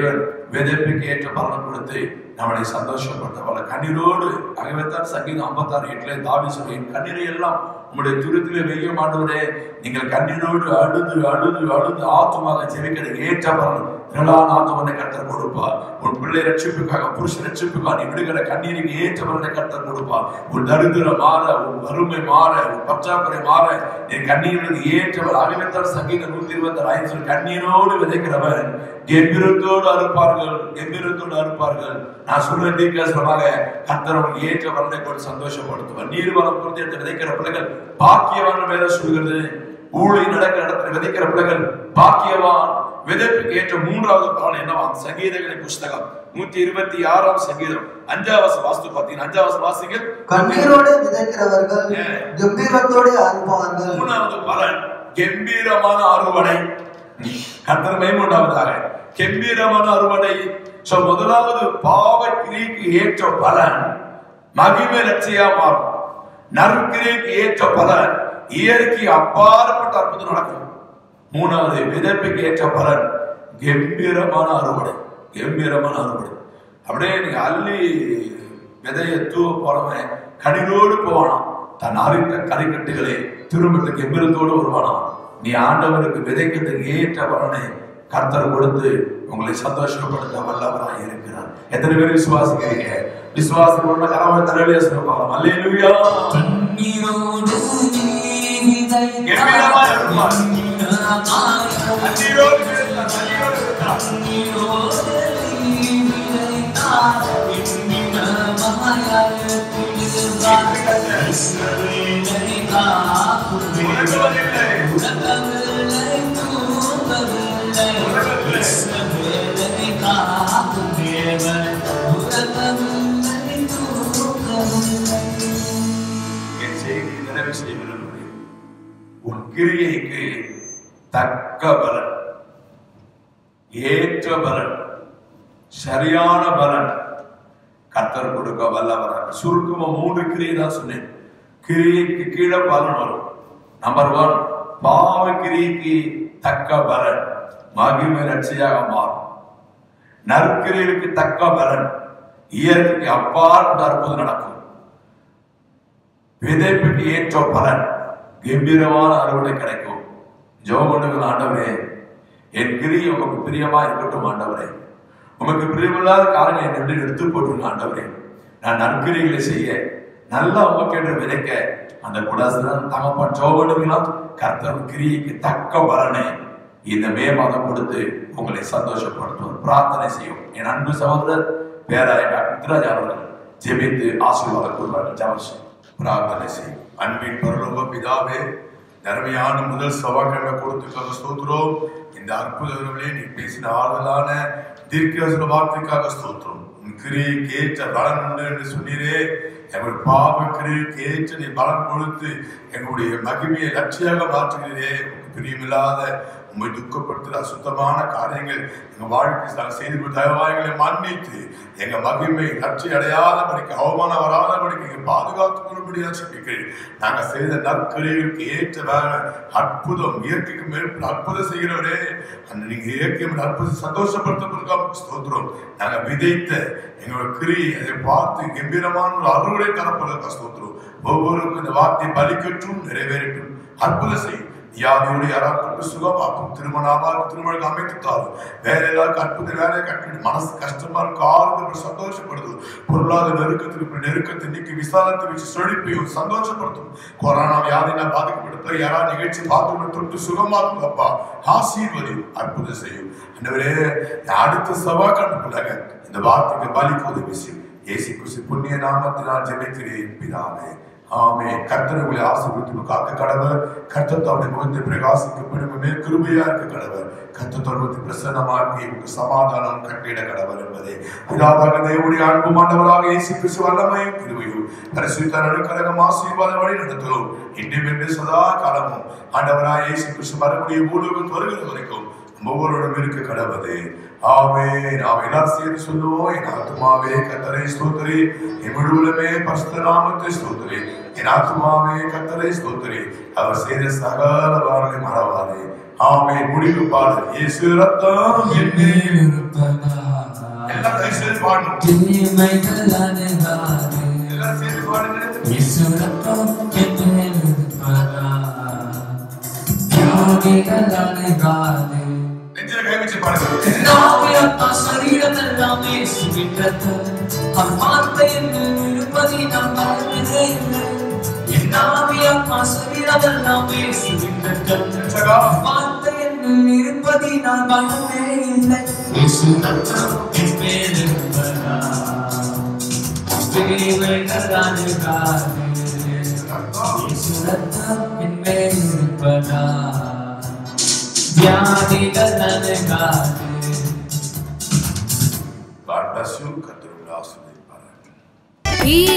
விதைப்புக்கு ஏற்ற பலன் கொடுத்து நம்மளை சந்தோஷப்படுத்த வல்ல கண்ணீரோடு ஆகவேத்தான் சங்கீதம் ஐம்பத்தாறு எட்டுல தாவி சொல்றேன் கண்ணீரை எல்லாம் உங்களுடைய துருத்திலே வெய்ய மாட்டவரே நீங்கள் கண்ணீரோடு அழுது அழுது அழுது ஆத்துமாக ஜெபிக்கிற ஏற்ற பலன் திரளான ஆத்துவனை கர்த்தர் கொடுப்பா உன் பிள்ளை ரட்சிப்புக்காக புருஷ ரட்சிப்புக்காக நீ விடுகிற கண்ணீருக்கு ஏற்ற பலனை கர்த்தர் கொடுப்பா உன் தரித்திரம் மாற உன் வறுமை மாற உன் பற்றாக்குறை மாற என் கண்ணீருக்கு ஏற்றவர் ஆகவேத்தான் சங்கீதம் நூத்தி இருபத்தி ஐந்து கண்ணீரோடு விதைக்கிறவன் கம்பீரத்தோடு அறுப்பார்கள் கம்பீரத்தோடு அறுப்பார்கள் நான் சொல்ற தீர்க்கமாக கர்த்தர் அவனுக்கு ஏற்ற பலனை கொண்டு சந்தோஷப்படுத்துவார் நீர்வளம் பொறுத்து எடுத்து விதைக்கிற பிள்ளைகள் பாக்கியவான் வேற சொல்கிறது ஊழி நடக்கிற இடத்துல விதைக்கிற பிள்ளைகள் பாக்கியவான் விதைப்புக்கு ஏற்ற மூன்றாவது பலன் என்னவா சங்கீதங்களின் புஸ்தகம் நூத்தி இருபத்தி ஆறாம் சங்கீதம் அஞ்சாவது வாஸ்து பார்த்தீங்கன்னா அஞ்சாவது வாசிகள் கண்ணீரோடு விதைக்கிறவர்கள் கம்பீரத்தோடு அறுப்பார்கள் மூணாவது பலன் கம்பீரமான அறுவடை கர்த்தர் மேம்பட்டாவதாக கம்பீரமான அறுவடை சோ முதலாவது பாவ கிரிக்கு ஏற்ற பலன் மகிமை லட்சியா மாறும் நற்கிரிக்கு ஏற்ற பலன் இயற்கை அப்பாற்பட்ட அற்புதம் நடக்கும் மூணாவது விதைப்புக்கு ஏற்ற பலன் கம்பீரமான அறுவடை கம்பீரமான அறுவடை அப்படியே நீங்க அள்ளி விதைய தூவ போறவன் கனிவோடு போவானாம் தன் அரித்த கரைக்கட்டுகளை திரும்ப கம்பீரத்தோடு வருவானாம் நீ ஆண்டவருக்கு விதைக்கிறதுக்கு ஏற்ற பலனை கர்த்தர் கொடுத்து உங்களை சந்தோஷப்படுத்த வல்லவராக இருக்கிறார் எத்தனை பேர் விசுவாசிக்கிறீங்க விசுவாசிக்கிறோட கரவை தலையிலே சொல்லுவாங்க அல்லேலூயா கண்ணீரோடு நீ கம்பீரமாய் இருப்பார். விதைத்தாய். கண்ணீரோடு விதைத்தார், கண்ணீரோடு விதைத்தார். கண்ணீரோடு நீ விதைத்தாய். எண்ணினமாய் அறுத்திடுவாய். இஸ்ரவேலை காக்கும் உணர்வதில்லை. உலகவில்லை, தூங்கவில்லை. இஸ்ரவேலை காக்கும் தேவன். உலகவில்லை, தூங்கவில்லை. என் செய்தியை நிறைவு செய்ய விரும்புகிறேன் உன் கிரியைக்கு தக்க பலன் ஏற்ற பலன் சரியான பலன் கர்த்தர் கொடுக்க வல்லவராக சுருக்கமா மூன்று கிரியை தான் சொன்னேன் கிரியைக்கு கீழே பலன் வரும் நம்பர் ஒன் பாவ கிரியைக்கு தக்க பலன் மகிமை ரட்சியாக மாறும் நற்கிரியைக்கு தக்க பலன் இயற்கைக்கு அப்பாற்பட்ட அற்புதம் நடக்கும் விதைப்புக்கு ஏற்ற பலன் கம்பீரமான அறுவடை கிடைக்கும் ஜெபம் பண்ணுங்கள் ஆண்டவரே என் கிரியை உமக்கு பிரியமா இருக்கட்டும் ஆண்டவரே உமக்கு பிரியமில்லாத காரணம் என்னை விட்டு எடுத்து போட்டுருங்க ஆண்டவரே நான் நற்கிரிகளை செய்ய நல்லா உமக்கு என்று விதைக்க அந்த குடாசன் தகப்பன் ஜெபம் பண்ணுங்களா கர்த்தர் கிரியைக்கு தக்க பலனை இந்த மே மாதம் கொடுத்து உங்களை சந்தோஷப்படுத்துவார் பிரார்த்தனை செய்யும் என் அன்பு சகோதரர் பேராய டாக்டர் முத்துராஜ் அவர்கள் ஜெபித்து ஆசீர்வாதம் கூறுவார்கள் ஜெபம் பிரார்த்தனை செய்யும் அன்பின் பரலோக பிதாவே தர்மையான முதல் சவாக்கண்ட கொடுத்துக்காக ஸ்தோத்திரம் இந்த அற்புத உறவுகளே நீ பேசின ஆறுதலான தீர்க்கதரிசன வார்த்தைக்காக ஸ்தோத்திரம் உன் கிரியைக்கு ஏற்ற பலன் உண்டு என்று சொன்னீரே எங்கள் பாவ கிரியைக்கு ஏற்ற நீ பலன் கொடுத்து எங்களுடைய மகிமையை லட்சியாக மாற்றுகிறீரே உமக்கு பிரியமில்லாத உண்மை துக்கப்படுத்துகிற அசுத்தமான காரியங்கள் எங்க வாழ்க்கை நாங்கள் செய்து கொண்ட தயவாய்களை மன்னித்து எங்க மகிமை லட்சி அடையாதபடிக்கு அவமானம் வராதபடிக்கு எங்க பாதுகாத்து கொள்ளும்படியா சொல்லிக்கிறேன் நாங்க செய்த நற்கரியர்களுக்கு ஏற்ற வேலை அற்புதம் இயற்கைக்கு மேற்பட்ட அற்புதம் செய்கிறவரே அந்த நீங்க இயற்கை மேல் அற்புதம் சந்தோஷப்படுத்தப்படுறதுக்காக ஸ்தோத்திரம் நாங்க விதைத்த எங்களோட கிரியை அதை பார்த்து கம்பீரமான ஒரு அறுவடை தரப்படுறதுக்காக ஸ்தோத்திரம் ஒவ்வொருக்கும் இந்த வார்த்தை பலிக்கட்டும் நிறைவேறட்டும் அற்புதம் செய்யும் யாரையோடு யாராவது சுகமாக்கும் திருமணமாக்கும் திருமணம் அமைத்துத்தாலும் வேற ஏதாவது அற்புத வேலையை கட்டி மனசு கஷ்டமா இருக்கு ஆறுதல் சந்தோஷப்படுது பொருளாதார நெருக்கத்துக்கு இப்படி நெருக்கத்தை நீக்கி விசாலத்தை வச்சு செழிப்பையும் சந்தோஷப்படுத்தும் கொரோனா வியாதினா பாதிக்கப்பட்ட யாராவது நிகழ்ச்சி பார்த்து தொட்டு சுகமாக்கும் அப்பா ஆசீர்வதியும் அற்புதம் செய்யும் அண்டவரே அடுத்த சபா கண்டுக்குள்ளாக இந்த வார்த்தைக்கு பலிக்கு உதவி செய்யும் ஏசி குசி புண்ணிய நாமத்தினால் ஜெபிக்கிறேன் பிதாவே ஆமே கர்த்தர் உங்களை ஆசீர்வதித்து காக்க கடவர் கர்த்தர் தம்முடைய முகத்தை பிரகாசிக்கப்படும் மேல் கிருபையா இருக்க கடவர் கர்த்தர் தருவத்தை பிரசன்னமாக்கி உங்களுக்கு சமாதானம் கட்டிட கடவர் என்பதே பிதாவாக தேவனுடைய அன்பு மாண்டவராக இயேசு கிறிஸ்து வல்லமையும் கிருபையும் பரிசுத்த நடுக்கரகம் ஆசீர்வாத வழி நடத்தும் இன்றும் என்று சதா காலமும் ஆண்டவராக இயேசு கிறிஸ்து மறுபடியும் பூலோகம் வருகிற வரைக்கும் ஒவ்வொருவரும் இருக்க கடவுது ஆமே நாம் எல்லாரும் சேர்ந்து சொல்லுவோம் என் ஆத்மாவே கத்தரை ஸ்தோத்திரி என் முழுவதுமே பரிசுத்த நாமத்தை ஸ்தோத்திரி என் ஆத்மாவே கத்தரை ஸ்தோத்திரி அவர் செய்த சகல வாரலை மறவாதே ஆமே முடிவு பாடல் இயேசு ரத்தம் என்னே இருப்பதா எல்லாரும் தயவு செய்து பாடணும் தீமைகள் அணுகாது எல்லாரும் சேர்ந்து பாடுங்க இசுரத்தம் என்றெழுதுவதா தியாகிகள் அணுகாது நெஞ்சில கை வச்சு பாடுங்க நாவியப்பா சரீரமெல்லாம் இயேசுவின் ரத்தம். அவர் வார்த்தை என்னுள் இருப்பதை நான் மறந்ததே இல்லை. என் நாவியப்பா சரீரமெல்லாம் இயேசுவின் ரத்தம். அவர் வார்த்தை என்னுள் இருப்பதை நான் மறந்ததே இல்லை. இயேசு ரத்தம் என் மேல் இருப்பதா. தீமைகள் அணுகாது. இயேசு ரத்தம் என் மேல் இருப்பதா வியாதிகள் அணுகாது God bless you. கர்த்தர் உங்களை ஆசீர்வதிப்பாராக. ஈ